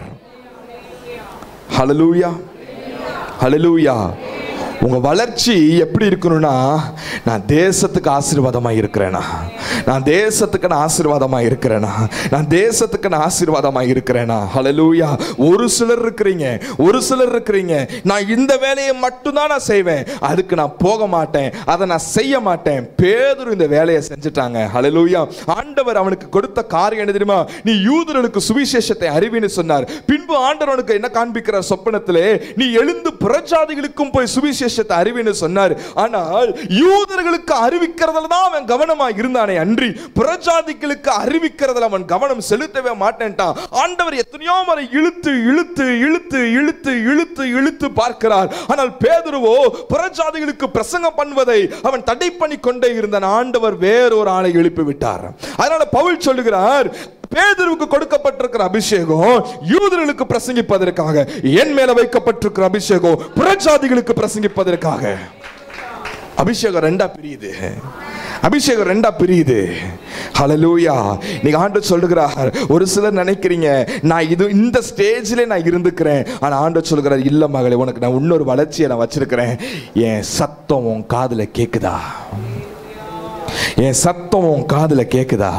ஹalleluya ஹalleluya உங்க வளர்ச்சி எப்படி இருக்கணும்னா நான் தேசத்துக்கு ஆசீர்வாதமா இருக்கிறேனா நான் தேசத்துக்கு நான் ஆசீர்வாதமா இருக்கிறேனா நான் தேசத்துக்கு நான் ஆசீர்வாதமா இருக்கிறேனா ஹalleluya ஒரு சிலர் இருக்கிறீங்க ஒரு சிலர் இருக்கிறீங்க நான் இந்த வேலையை மட்டும்தான் நான் செய்வேன் அதுக்கு நான் போக மாட்டேன் அதை நான் செய்ய மாட்டேன் பேதுரு இந்த வேலையை செஞ்சுட்டாங்க ஹalleluya ஆண்டவர் அவனுக்கு கொடுத்த காரியம் என்ன தெரியுமா நீ யூதர்களுக்கு சுவிசேஷத்தை அறிவின்னு சொன்னார் பின்பு ஆண்டவர் அவனுக்கு என்ன காண்பிக்கிறார் சொப்பனத்திலே நீ எழுந்து புறஜாதிகளுக்கும் போய் சுவிசேஷத்தை அறிவின்னு சொன்னார் ஆனால் யூதர்களுக்கு அறிவிக்கிறதுல தான் அவன் கவனமா இருந்தானே அன்றி புறஜாதிகளுக்கு அறிவிக்கிறதுல அவன் கவனம் செலுத்தவே மாட்டேன்ட்டான் ஆண்டவர் எத்தனையோ முறை இழுத்து இழுத்து இழுத்து இழுத்து இழுத்து இழுத்து பார்க்கிறார் ஆனால் பேதுருவோ புறஜாதிகளுக்கு பிரசங்கம் பண்ணுவதை அவன் தடை பண்ணி கொண்டே இருந்தான் ஆண்டவர் வேறொரு ஆளை எழுப்பி விட்டார் அதனால பவுல் சொல்லுகிறார் பேதுருவுக்கு கொடுக்கப்பட்டிருக்கிற அபிஷேகம் யூதர்களுக்கு பிரசங்கிப்பதற்காக என் மேல வைக்கப்பட்டிருக்கிற அபிஷேகம் புறஜாதிகளுக்கு பிரசங்கிப்பதற்காக அபிஷேகம் ரெண்டா பிரியுது அபிஷேகம் ரெண்டா பிரியுது ஹalleluya நீங்க ஆண்டவர் சொல்லுகிறார் ஒரு சிலர் நினைக்கிறீங்க நான் இது இந்த ஸ்டேஜ்ல நான் இருந்துக்கிறேன் ஆனா ஆண்டவர் சொல்லுகிறார் இல்ல மகளே உனக்கு நான் இன்னொரு வளர்ச்சியை நான் வச்சிருக்கிறேன் என் சத்தம் உன் காதுல கேக்குதா என் சத்தம் உன் காதுல கேக்குதா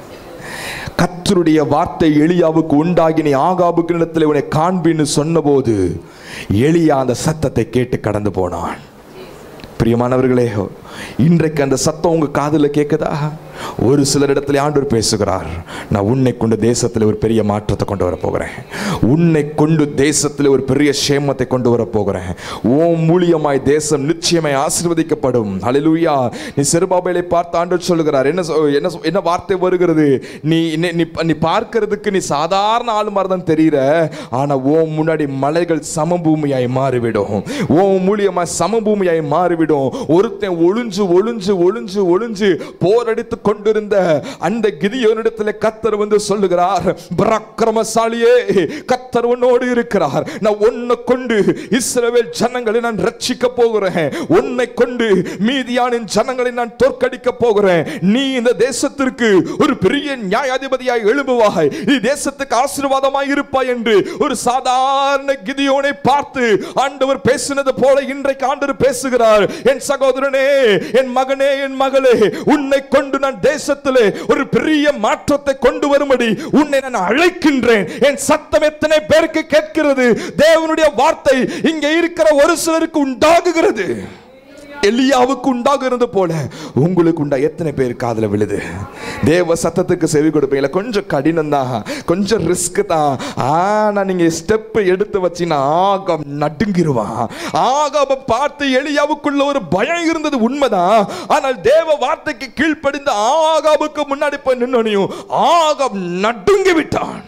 கர்த்தருடைய வார்த்தை எலியாவுக்கு உண்டாகி நீ ஆகாபுக்கு இடத்துல உன்னை காண்பின்னு சொன்னபோது எலியா அந்த சத்தத்தை கேட்டு கடந்து போனான் பிரியமானவர்களே இன்றைக்கு அந்த சத்தம் உங்க காதுல கேட்குதா ஒரு சிலர் இடத்துல ஆண்டவர் பேசுகிறார் நான் உன்னை கொண்டு தேசத்தில் ஒரு பெரிய மாற்றத்தை கொண்டு வர போகிறேன் உன்னை கொண்டு தேசத்தில் ஒரு பெரிய சேமத்தை கொண்டு வர போகிறேன் ஓம் மூலியமாய் தேசம் நிச்சயமாய் ஆசீர்வதிக்கப்படும் ஹalleluya நீ செருபாபேலை பார்த்து ஆண்டவர் சொல்லுகிறார் என்ன சொ- என்ன சொ- என்ன வார்த்தை வருகிறது நீ நீ- நீ நீ பார்க்கிறதுக்கு நீ சாதாரண ஆள் மாதிரி தான் தெரியுற ஆனா ஓம் முன்னாடி மலைகள் சமபூமியாய் மாறிவிடும் ஓம் மூலியமாய் சமபூமியாய் மாறிவிடும் ஒருத்தன் ஒளிஞ்சு ஒளிஞ்சு ஒளிஞ்சு ஒளிஞ்சு போரடித்து கொண்டிருந்த அந்த கிதியோனிடத்தில் கத்தர் வந்து சொல்லுகிறார் பராக்கிரமசாலியே கத்தர் உன்னோடு இருக்கிறார் நான் உன்னை கொண்டு இஸ்ரவேல் ஜனங்களை நான் ரட்சிக்க போகிறேன் உன்னை கொண்டு மீதியானின் ஜனங்களை நான் தோற்கடிக்க போகிறேன் நீ இந்த தேசத்திற்கு ஒரு பெரிய நியாயாதிபதியாய் எழும்புவாய் நீ தேசத்துக்கு ஆசீர்வாதமாய் இருப்பாய் என்று ஒரு சாதாரண கிதியோனை பார்த்து ஆண்டவர் பேசினது போல இன்றைக்கு ஆண்டவர் பேசுகிறார் என் சகோதரனே என் மகனே என் மகளே உன்னை கொண்டு நான் தேசத்திலே ஒரு பெரிய மாற்றத்தை கொண்டு வரும்படி உன்னை நான் அழைக்கின்றேன் என் சத்தம் எத்தனை பேருக்கு கேட்கிறது தேவனுடைய வார்த்தை இங்கே இருக்கிற ஒரு சிலருக்கு உண்டாகுகிறது எலியாவுக்கு உண்டாகிறது போல உங்களுக்கு உண்டா எத்தனை பேர் காதுல விழுது தேவ சத்தத்துக்கு செவி கொடுப்பீங்களா கொஞ்சம் கடினம் தான் கொஞ்சம் ரிஸ்க் தான் ஆனா நீங்க ஸ்டெப் எடுத்து வச்சீங்கன்னா ஆகம் நடுங்கிருவான் ஆகாப பார்த்து எலியாவுக்குள்ள ஒரு பயம் இருந்தது உண்மைதான் ஆனால் தேவ வார்த்தைக்கு கீழ்ப்படிந்த ஆகாபுக்கு முன்னாடி போய் நின்னோனையும் ஆகம் நடுங்கி விட்டான்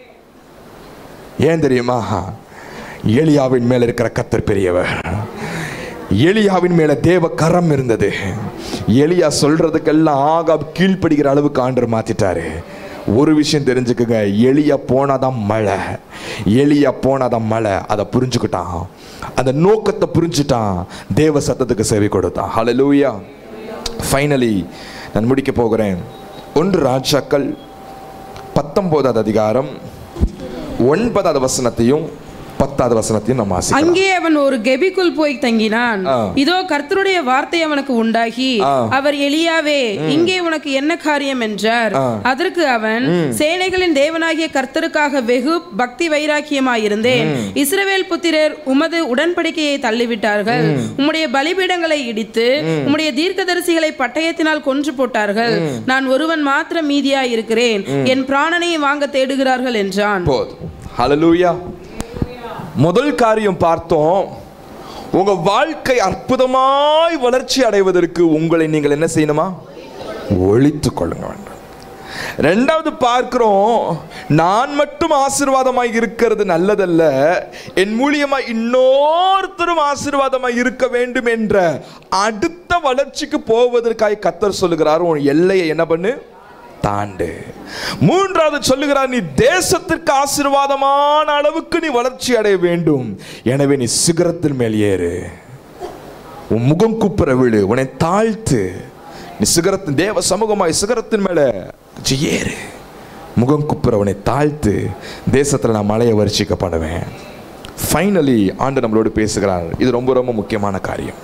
ஏன் தெரியுமா எலியாவின் மேல இருக்கிற கத்தர் பெரியவர் எலியாவின் மேல தேவ கரம் இருந்தது எலியா சொல்றதுக்கெல்லாம் ஆகாப் கீழ்ப்படுகிற அளவுக்கு ஆண்டர் மாத்திட்டாரு ஒரு விஷயம் தெரிஞ்சுக்குங்க எலியா போனாதான் மழை எலியா போனாதான் மழை அதை புரிஞ்சுக்கிட்டான் அந்த நோக்கத்தை புரிஞ்சுட்டான் தேவ சத்தத்துக்கு செவி கொடுத்தான் ஹalleluya ஃபைனலி நான் முடிக்க போகிறேன் ஒன்று ராஜாக்கள் பத்தொன்பதாவது அதிகாரம் ஒன்பதாவது வசனத்தையும் பத்தாவது வசனத்தையும் நம்ம வாசிக்கலாம் அங்கே அவன் ஒரு கெபிக்குள் போய் தங்கினான் ஆ. இதோ கர்த்தருடைய வார்த்தை அவனுக்கு உண்டாகி ஆ. அவர் எலியாவே இங்கே உனக்கு என்ன காரியம் என்றார் ஆ. அதற்கு அவன் சேனைகளின் தேவனாகிய கர்த்தருக்காக வெகு பக்தி வைராக்கியமாயிருந்தேன் இஸ்ரவேல் புத்திரர் உமது உடன்படிக்கையை தள்ளிவிட்டார்கள் உம்முடைய பலிபீடங்களை இடித்து உம்முடைய தீர்க்கதரிசிகளை பட்டயத்தினால் கொன்று போட்டார்கள் நான் ஒருவன் மாத்திரம் மீதியாய் இருக்கிறேன் என் பிராணனை வாங்க தேடுகிறார்கள் என்றான் போதும் ஹalleluya முதல் காரியம் பார்த்தோம் உங்க வாழ்க்கை அற்புதமாய் வளர்ச்சி அடைவதற்கு உங்களை நீங்கள் என்ன செய்யணுமா ஒழித்துக் கொள்ளுங்க வேண்டும் ரெண்டாவது பார்க்கிறோம் நான் மட்டும் ஆசீர்வாதமாய் இருக்கிறது நல்லதல்ல என் மூலியமாய் இன்னொருத்தரும் ஆசீர்வாதமாய் இருக்க வேண்டும் என்ற அடுத்த வளர்ச்சிக்கு போவதற்காக கத்தர் சொல்லுகிறார் உன் எல்லையை என்ன பண்ணு தாண்டு மூன்றாவது சொல்லுகிறார் நீ தேசத்திற்கு ஆசீர்வாதமான அளவுக்கு நீ வளர்ச்சி அடைய வேண்டும் எனவே நீ சிகரத்தின் மேல் ஏறு உன் முகம் குப்புற விழு உன்னை தாழ்த்து நீ சிகரத்தின் தேவ சமூகமாய் சிகரத்தின் மேல கொஞ்சம் ஏறு முகம் குப்புற உன்னை தாழ்த்து தேசத்துல நான் மலையை வரிச்சிக்க பண்ணுவேன் ஃபைனலி ஆண்டு நம்மளோடு பேசுகிறார் இது ரொம்ப ரொம்ப முக்கியமான காரியம்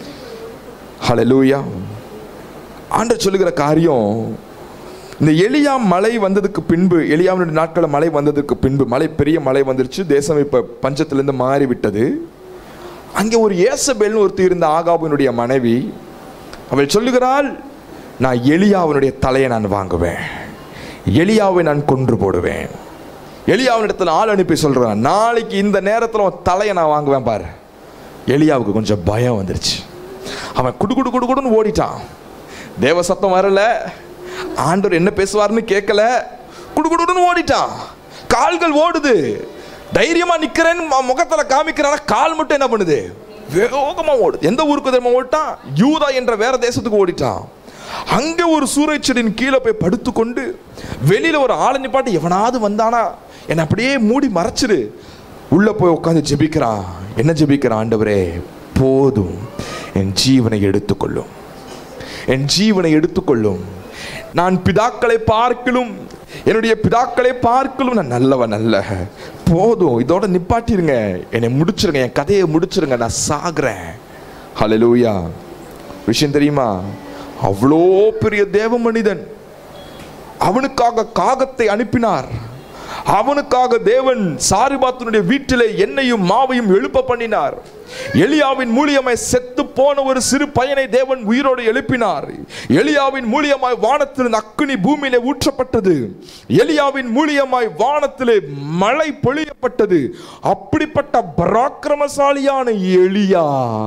ஹalleluya ஆண்டர் சொல்லுகிற காரியம் இந்த எலியா மழை வந்ததுக்கு பின்பு எலியாவினுடைய நாட்களில் மழை வந்ததுக்கு பின்பு மழை பெரிய மழை வந்துருச்சு தேசம் இப்போ பஞ்சத்திலிருந்து மாறி விட்டது அங்கே ஒரு ஏசபேல்னு ஒருத்தர் இருந்த ஆகாபினுடைய மனைவி அவள் சொல்லுகிறாள் நான் எலியாவினுடைய தலையை நான் வாங்குவேன் எலியாவை நான் கொன்று போடுவேன் எலியாவினிடத்தில் ஆள் அனுப்பி சொல்றான் நாளைக்கு இந்த நேரத்தில் உன் தலையை நான் வாங்குவேன் பாரு எலியாவுக்கு கொஞ்சம் பயம் வந்துருச்சு அவன் குடு குடு குடு குடுன்னு ஓடிட்டான் தேவ சத்தம் வரல ஆண்டவர் என்ன பேசுவார்னு கேட்கல குடு குடுன்னு ஓடிட்டான் கால்கள் ஓடுது தைரியமா நிக்கிறேன்னு மு- முகத்துல காமிக்கிறான கால் மட்டும் என்ன பண்ணுது வேகமா ஓடுது எந்த ஊருக்கு தெரியுமா ஓடிட்டான் யூதா என்ற வேற தேசத்துக்கு ஓடிட்டான் அங்க ஒரு சூறை செடியின் கீழே போய் படுத்துக்கொண்டு வெளியில ஒரு ஆளை நிப்பாட்டி எவனாவது வந்தானா என்னை அப்படியே மூடி மறைச்சிரு உள்ள போய் உட்காந்து ஜெபிக்கிறான் என்ன ஜெபிக்கிறான் ஆண்டவரே போதும் என் ஜீவனை எடுத்துக்கொள்ளும் என் ஜீவனை எடுத்துக்கொள்ளும் நான் பிதாக்களை பார்க்கலும் என்னுடைய பிதாக்களை பார்க்கலும் நான் நல்லவன் அல்ல போதும் இதோட நிப்பாட்டிருங்க என்னை முடிச்சிருங்க என் கதையை முடிச்சிருங்க நான் சாகுறேன் ஹalleluya விஷயம் தெரியுமா அவ்வளோ பெரிய தேவ மனிதன் அவனுக்காக காகத்தை அனுப்பினார் அவனுக்காக தேவன் சாரிபாத்தனுடைய வீட்டிலே எண்ணெயும் மாவையும் எழுப்ப பண்ணினார் எலியாவின் மூலியமாய் செத்து போன ஒரு சிறு பையனை தேவன் உயிரோடு எழுப்பினார் எலியாவின் மூலியமாய் வானத்தில் அக்கினி பூமியிலே ஊற்றப்பட்டது எலியாவின் மூலியமாய் வானத்திலே மழை பொழியப்பட்டது அப்படிப்பட்ட பராக்கிரமசாலியான எலியா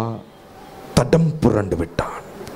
தடம் புரண்டு விட்டான்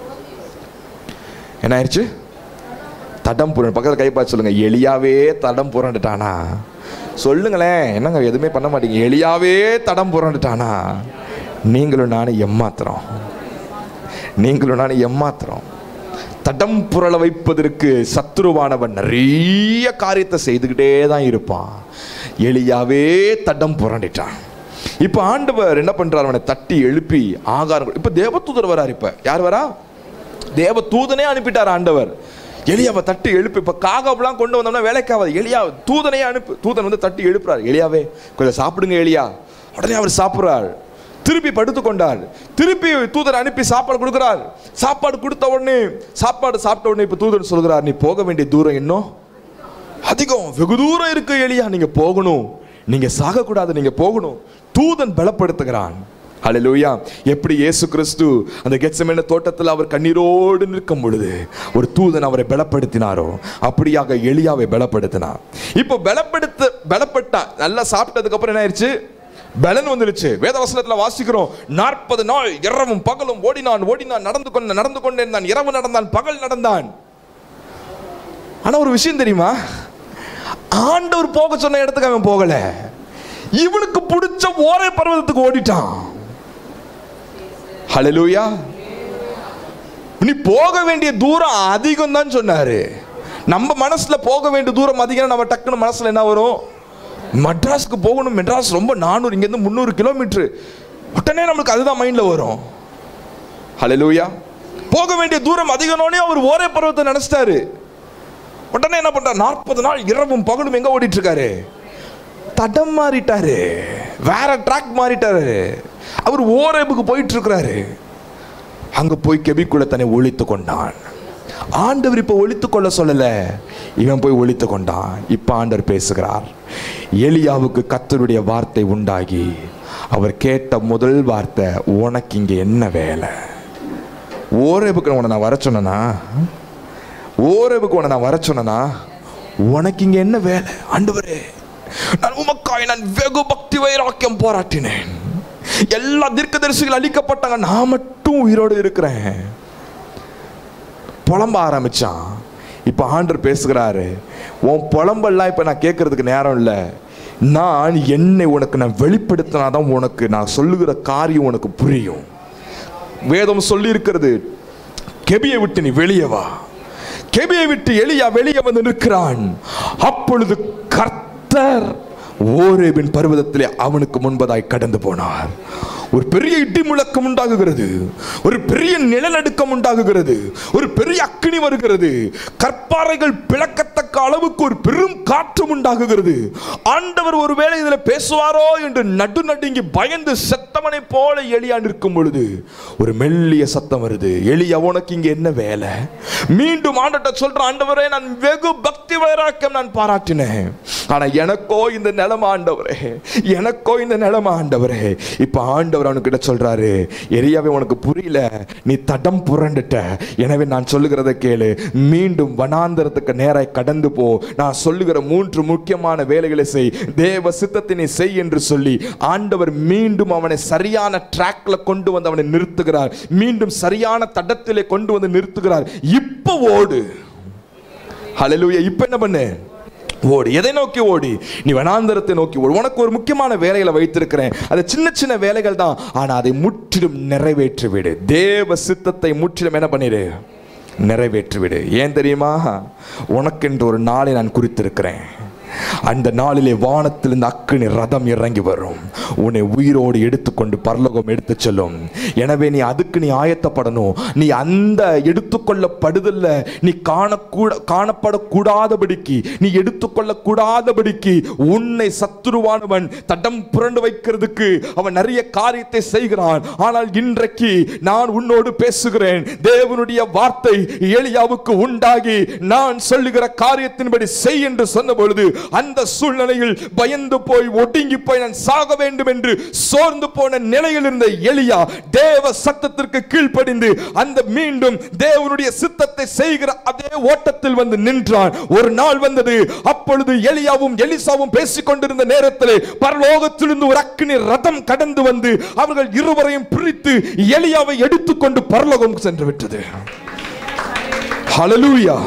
என்ன ஆயிடுச்சு தடம் புரண்டு பக்கத்தில் கைப்பா சொல்லுங்க எலியாவே தடம் புரண்டுட்டானா சொல்லுங்களேன் என்னங்க எதுவுமே பண்ண மாட்டீங்க எலியாவே தடம் புரண்டுட்டானா நீங்களும் நானும் எம்மாத்திரம் நீங்களும் நானும் எம்மாத்திரம் தடம் புரள வைப்பதற்கு சத்துருவானவன் நிறைய காரியத்தை செய்துக்கிட்டே தான் இருப்பான் எலியாவே தடம் புரண்டிட்டான் இப்போ ஆண்டவர் என்ன பண்றார் அவனை தட்டி எழுப்பி ஆகாரம் கொடு- இப்போ தேவதூதர் வரார் இப்போ யார் வரா தேவ தூதனே அனுப்பிட்டார் ஆண்டவர் எலியாவை தட்டி எழுப்பி இப்போ காகாவெல்லாம் கொண்டு வந்தோம்னா வேலைக்காவது எலியா தூதனையே அனுப்பு தூதன் வந்து தட்டி எழுப்புறார் எலியாவே கொஞ்சம் சாப்பிடுங்க எலியா உடனே அவர் சாப்பிட்றார் திருப்பி படுத்து கொண்டார் திருப்பி தூதர் அனுப்பி சாப்பாடு கொடுக்கிறார் சாப்பாடு கொடுத்த உடனே சாப்பாடு சாப்பிட்ட உடனே இப்போ தூதர் சொல்கிறார் நீ போக வேண்டிய தூரம் இன்னும் அதிகம் வெகு தூரம் இருக்கு எலியா நீங்க போகணும் நீங்க சாகக்கூடாது நீங்க போகணும் தூதன் பலப்படுத்துகிறான் ஹalleluya எப்படி இயேசு கிறிஸ்து அந்த கெத்செமனே தோட்டத்தில் அவர் கண்ணீரோடு நிற்கும் பொழுது ஒரு தூதன் அவரை பலப்படுத்தினாரோ அப்படியாக எலியாவை பலப்படுத்தினார் இப்போ பலப்படுத்த பலப்பட்டா நல்லா சாப்பிட்டதுக்கு அப்புறம் என்ன ஆயிடுச்சு பலன் வந்துருச்சு வேதவசனத்துல வாசிக்கிறோம் நாற்பது நாள் இரவும் பகலும் ஓடினான் ஓடினான் நடந்து கொண்டு நடந்து கொண்டே இருந்தான் இரவு நடந்தான் பகல் நடந்தான் ஆனா ஒரு விஷயம் தெரியுமா ஆண்டவர் போக சொன்ன இடத்துக்கு அவன் போகல இவனுக்கு பிடிச்ச ஓரை பர்வதத்துக்கு ஓடிட்டான் ஹalleluya நீ போக வேண்டிய தூரம் அதிகம் தான் சொன்னாரு நம்ம மனசுல போக வேண்டிய தூரம் அதிகம் நம்ம டக்குன்னு மனசுல என்ன வரும் மெட்ராஸ்க்கு போகணும் மெட்ராஸ் ரொம்ப நானூறு இங்கேருந்து முந்நூறு கிலோமீட்டர் உடனே நம்மளுக்கு அதுதான் மைண்ட்ல வரும் ஹalleluya போக வேண்டிய தூரம் அதிகனோடனே அவர் ஓரே பருவத்தை நினைச்சிட்டாரு உடனே என்ன பண்றார் நாற்பது நாள் இரவும் பகலும் எங்க ஓடிட்டு இருக்காரு தடம் மாறிட்டாரு வேற ட்ராக் மாறிட்டாரு அவர் ஓரேபுக்கு போயிட்டு இருக்கிறாரு அங்க போய் கெபிக்குள்ள தன்னை ஒழித்து கொண்டான் ஆண்டவர் இப்ப ஒழித்து கொள்ள சொல்லல இவன் போய் ஒழித்து கொண்டான் இப்ப ஆண்டவர் பேசுகிறார் எலியாவுக்கு கத்தருடைய வார்த்தை உண்டாகி அவர் கேட்ட முதல் வார்த்தை உனக்கு இங்க என்ன வேலை ஓரேபுக்கு உன்னை நான் வர சொன்னனா ஓரேபுக்கு உன்னை நான் வர சொன்னனா உனக்கு இங்க என்ன வேலை ஆண்டவரே நான் உமக்காய் நான் வெகு பக்தி வைராக்கியம் போராட்டினேன் எல்லா தீர்க்கதரிசிகள் அழிக்கப்பட்டாங்க நான் மட்டும் உயிரோடு இருக்கிறேன் புலம்ப ஆரம்பிச்சான் இப்போ ஆண்டர் பேசுகிறாரு உன் புலம்பெல்லாம் இப்போ நான் கேட்கறதுக்கு நேரம் இல்லை நான் என்னை உனக்கு நான் வெளிப்படுத்தினாதான் உனக்கு நான் சொல்லுகிற காரியம் உனக்கு புரியும் வேதம் சொல்லி இருக்கிறது கெபியை விட்டு நீ வெளியே வா கெபியை விட்டு எலியா வெளியே வந்து நிற்கிறான் அப்பொழுது கர்த்தர் ஓரேபின் பர்வதத்திலே அவனுக்கு முன்பதாய் கடந்து போனார் ஒரு பெரிய இடி முழக்கம் உண்டாகுகிறது ஒரு பெரிய நிலநடுக்கம் உண்டாகுகிறது ஒரு பெரிய அக்கினி வருகிறது கற்பாறைகள் பிளக்கத்தக்க அளவுக்கு ஒரு பெரும் காற்றும் உண்டாகுகிறது ஆண்டவர் ஒருவேளை இதில் பேசுவாரோ என்று நடு நடுங்கி பயந்து செத்தவனை போல எலியா நிற்கும் பொழுது ஒரு மெல்லிய சத்தம் வருது எலியா உனக்கு இங்க என்ன வேலை மீண்டும் ஆண்டட்ட சொல்ற ஆண்டவரே நான் வெகு பக்தி வைராக்கியம் நான் பாராட்டினேன் ஆனா எனக்கோ இந்த நிலைமை ஆண்டவரே எனக்கோ இந்த நிலைமை ஆண்டவரே இப்ப ஆண்டவர் அவனுக்கிட்ட சொல்றாரு எரியாவே உனக்கு புரியல நீ தடம் புரண்டுட்ட எனவே நான் சொல்லுகிறத கேளு மீண்டும் வனாந்தரத்துக்கு நேராய் கடந்து போ நான் சொல்லுகிற மூன்று முக்கியமான வேலைகளை செய் தேவ சித்தத்தை நீ செய் என்று சொல்லி ஆண்டவர் மீண்டும் அவனை சரியான ட்ராக்ல கொண்டு வந்து அவனை நிறுத்துகிறார் மீண்டும் சரியான தடத்திலே கொண்டு வந்து நிறுத்துகிறார் இப்ப ஓடு ஹalleluya இப்ப என்ன பண்ணு ஓடு எதை நோக்கி ஓடி நீ வனாந்தரத்தை நோக்கி ஓடு உனக்கு ஒரு முக்கியமான வேலைகளை வைத்திருக்கிறேன் அது சின்ன சின்ன வேலைகள் தான் ஆனா அதை முற்றிலும் நிறைவேற்றி விடு தேவ சித்தத்தை முற்றிலும் என்ன பண்ணிடு நிறைவேற்றி விடு ஏன் தெரியுமா உனக்கென்று ஒரு நாளை நான் குறித்திருக்கிறேன் அந்த நாளிலே வானத்திலிருந்து அக்கினி ரதம் இறங்கி வரும் உன்னை உயிரோடு எடுத்துக்கொண்டு பரலோகம் எடுத்து செல்லும் எனவே நீ அதுக்கு நீ ஆயத்தப்படணும் நீ அந்த எடுத்துக்கொள்ளப்படுதல்ல நீ காணக்கூட காணப்படக்கூடாதபடிக்கு நீ எடுத்துக்கொள்ளக்கூடாதபடிக்கு உன்னை சத்துருவானவன் தடம் புரண்டு வைக்கிறதுக்கு அவன் நிறைய காரியத்தை செய்கிறான் ஆனால் இன்றைக்கு நான் உன்னோடு பேசுகிறேன் தேவனுடைய வார்த்தை எலியாவுக்கு உண்டாகி நான் சொல்லுகிற காரியத்தின்படி செய் என்று சொன்ன பொழுது அந்த சூழ்நிலையில் பயந்து போய் ஒடுங்கி போய் நான் சாக வேண்டும் என்று சோர்ந்து போன நிலையில் இருந்த எலியா தேவ சத்தத்திற்கு கீழ்ப்படிந்து அந்த மீண்டும் தேவனுடைய சித்தத்தை செய்கிற அதே ஓட்டத்தில் வந்து நின்றான் ஒரு நாள் வந்தது அப்பொழுது எலியாவும் எலிசாவும் பேசிக் கொண்டிருந்த நேரத்தில் பரலோகத்திலிருந்து ஒரு அக்கினி ரதம் கடந்து வந்து அவர்கள் இருவரையும் பிரித்து எலியாவை எடுத்துக்கொண்டு பரலோகம் சென்று விட்டது ஹalleluya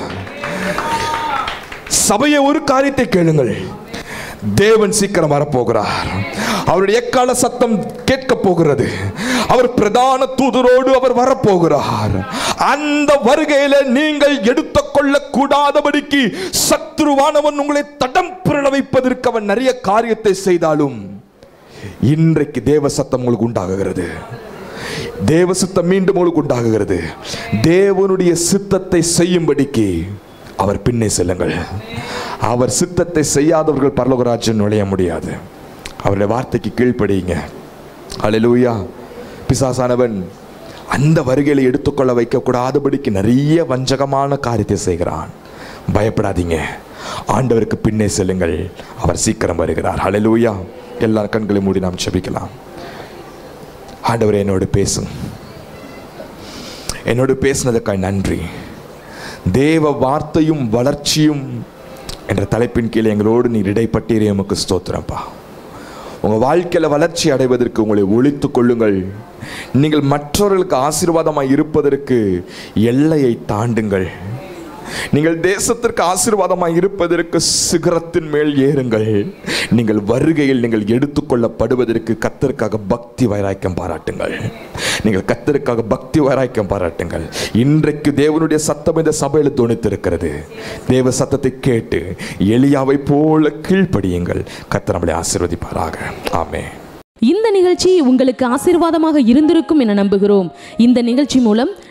சபையை ஒரு காரியத்தை கேளுங்கள் தேவன் சீக்கிரம் வரப்போகிறார் அவருடைய எக்கால சத்தம் கேட்க போகிறது அவர் பிரதான தூதரோடு அவர் வரப்போகிறார் அந்த வருகையில நீங்கள் எடுத்துக்கொள்ள கூடாதபடிக்கு சத்ருவானவன் உங்களை தடம் புரள வைப்பதற்கு அவன் நிறைய காரியத்தை செய்தாலும் இன்றைக்கு தேவ சத்தம் உங்களுக்கு உண்டாகுகிறது தேவ சித்தம் மீண்டும் உங்களுக்கு உண்டாகுகிறது தேவனுடைய சித்தத்தை செய்யும்படிக்கு அவர் பின்னே செல்லுங்கள் அவர் சித்தத்தை செய்யாதவர்கள் பரலோகராஜ்யம் நுழைய முடியாது அவருடைய வார்த்தைக்கு கீழ்ப்படியுங்க அல்லேலூயா பிசாசானவன் அந்த வருகையில எடுத்துக்கொள்ள வைக்கக்கூடாதபடிக்கு நிறைய வஞ்சகமான காரியத்தை செய்கிறான் பயப்படாதீங்க ஆண்டவருக்கு பின்னே செல்லுங்கள் அவர் சீக்கிரம் வருகிறார் ஹalleluya எல்லா கண்களை மூடி நாம் செபிக்கலாம் ஆண்டவரே என்னோடு பேசும் என்னோடு பேசினதுக்காய் நன்றி தேவ வார்த்தையும் வளர்ச்சியும் என்ற தலைப்பின் கீழே எங்களோடு நீர் இடைப்பட்டீரே உமக்கு ஸ்தோத்திரம்ப்பா உங்கள் வாழ்க்கையில் வளர்ச்சி அடைவதற்கு உங்களை ஒழித்துக் கொள்ளுங்கள் நீங்கள் மற்றவர்களுக்கு ஆசீர்வாதமாய் இருப்பதற்கு எல்லையை தாண்டுங்கள் நீங்கள் தேசத்திற்கு ஆசீர்வாதமாய் இருப்பதற்கு சிகரத்தின் மேல் ஏறுங்கள் நீங்கள் வருகையில் நீங்கள் எடுத்துக்கொள்ளப்படுவதற்கு கத்தருக்காக பக்தி வைராக்கியம் பாராட்டுங்கள் நீங்கள் கத்தருக்காக பக்தி வைராக்கியம் பாராட்டுங்கள் இன்றைக்கு தேவனுடைய சத்தம் இந்த சபையில் துணித்திருக்கிறது தேவ சத்தத்தை கேட்டு எளியாவை போல கீழ்ப்படியுங்கள் கத்தர் நம்மளை ஆசீர்வதிப்பாராக ஆமே இந்த நிகழ்ச்சி உங்களுக்கு ஆசீர்வாதமாக இருந்திருக்கும் என நம்புகிறோம் இந்த நிகழ்ச்சி மூலம்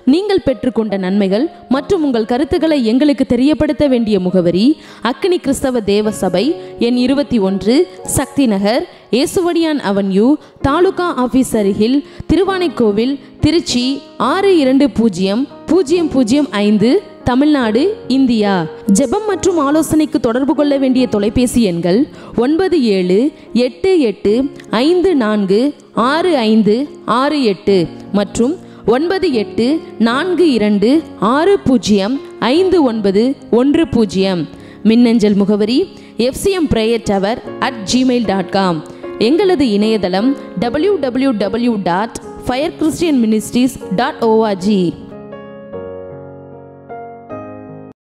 நீங்கள் பெற்றுக்கொண்ட நன்மைகள் மற்றும் உங்கள் கருத்துக்களை எங்களுக்கு தெரியப்படுத்த வேண்டிய முகவரி அக்கினி கிறிஸ்தவ தேவ சபை எண் இருபத்தி ஒன்று சக்தி நகர் ஏசுவடியான் அவென்யூ தாலுகா ஆபீஸ் அருகில் திருவானைக்கோவில் திருச்சி ஆறு இரண்டு பூஜ்ஜியம் பூஜ்ஜியம் பூஜ்ஜியம் ஐந்து தமிழ்நாடு இந்தியா ஜெபம் மற்றும் ஆலோசனைக்கு தொடர்பு கொள்ள வேண்டிய தொலைபேசி எண்கள் ஒன்பது ஏழு எட்டு எட்டு ஐந்து நான்கு ஆறு ஐந்து ஆறு எட்டு மற்றும் ஒன்பது எட்டு நான்கு இரண்டு ஆறு பூஜ்ஜியம் ஐந்து ஒன்பது ஒன்று பூஜ்ஜியம் மின்னஞ்சல் முகவரி FCM prayer tower at Gmail dot com எங்களது இணையதளம் W W W dot fire Christian ministries dot O R G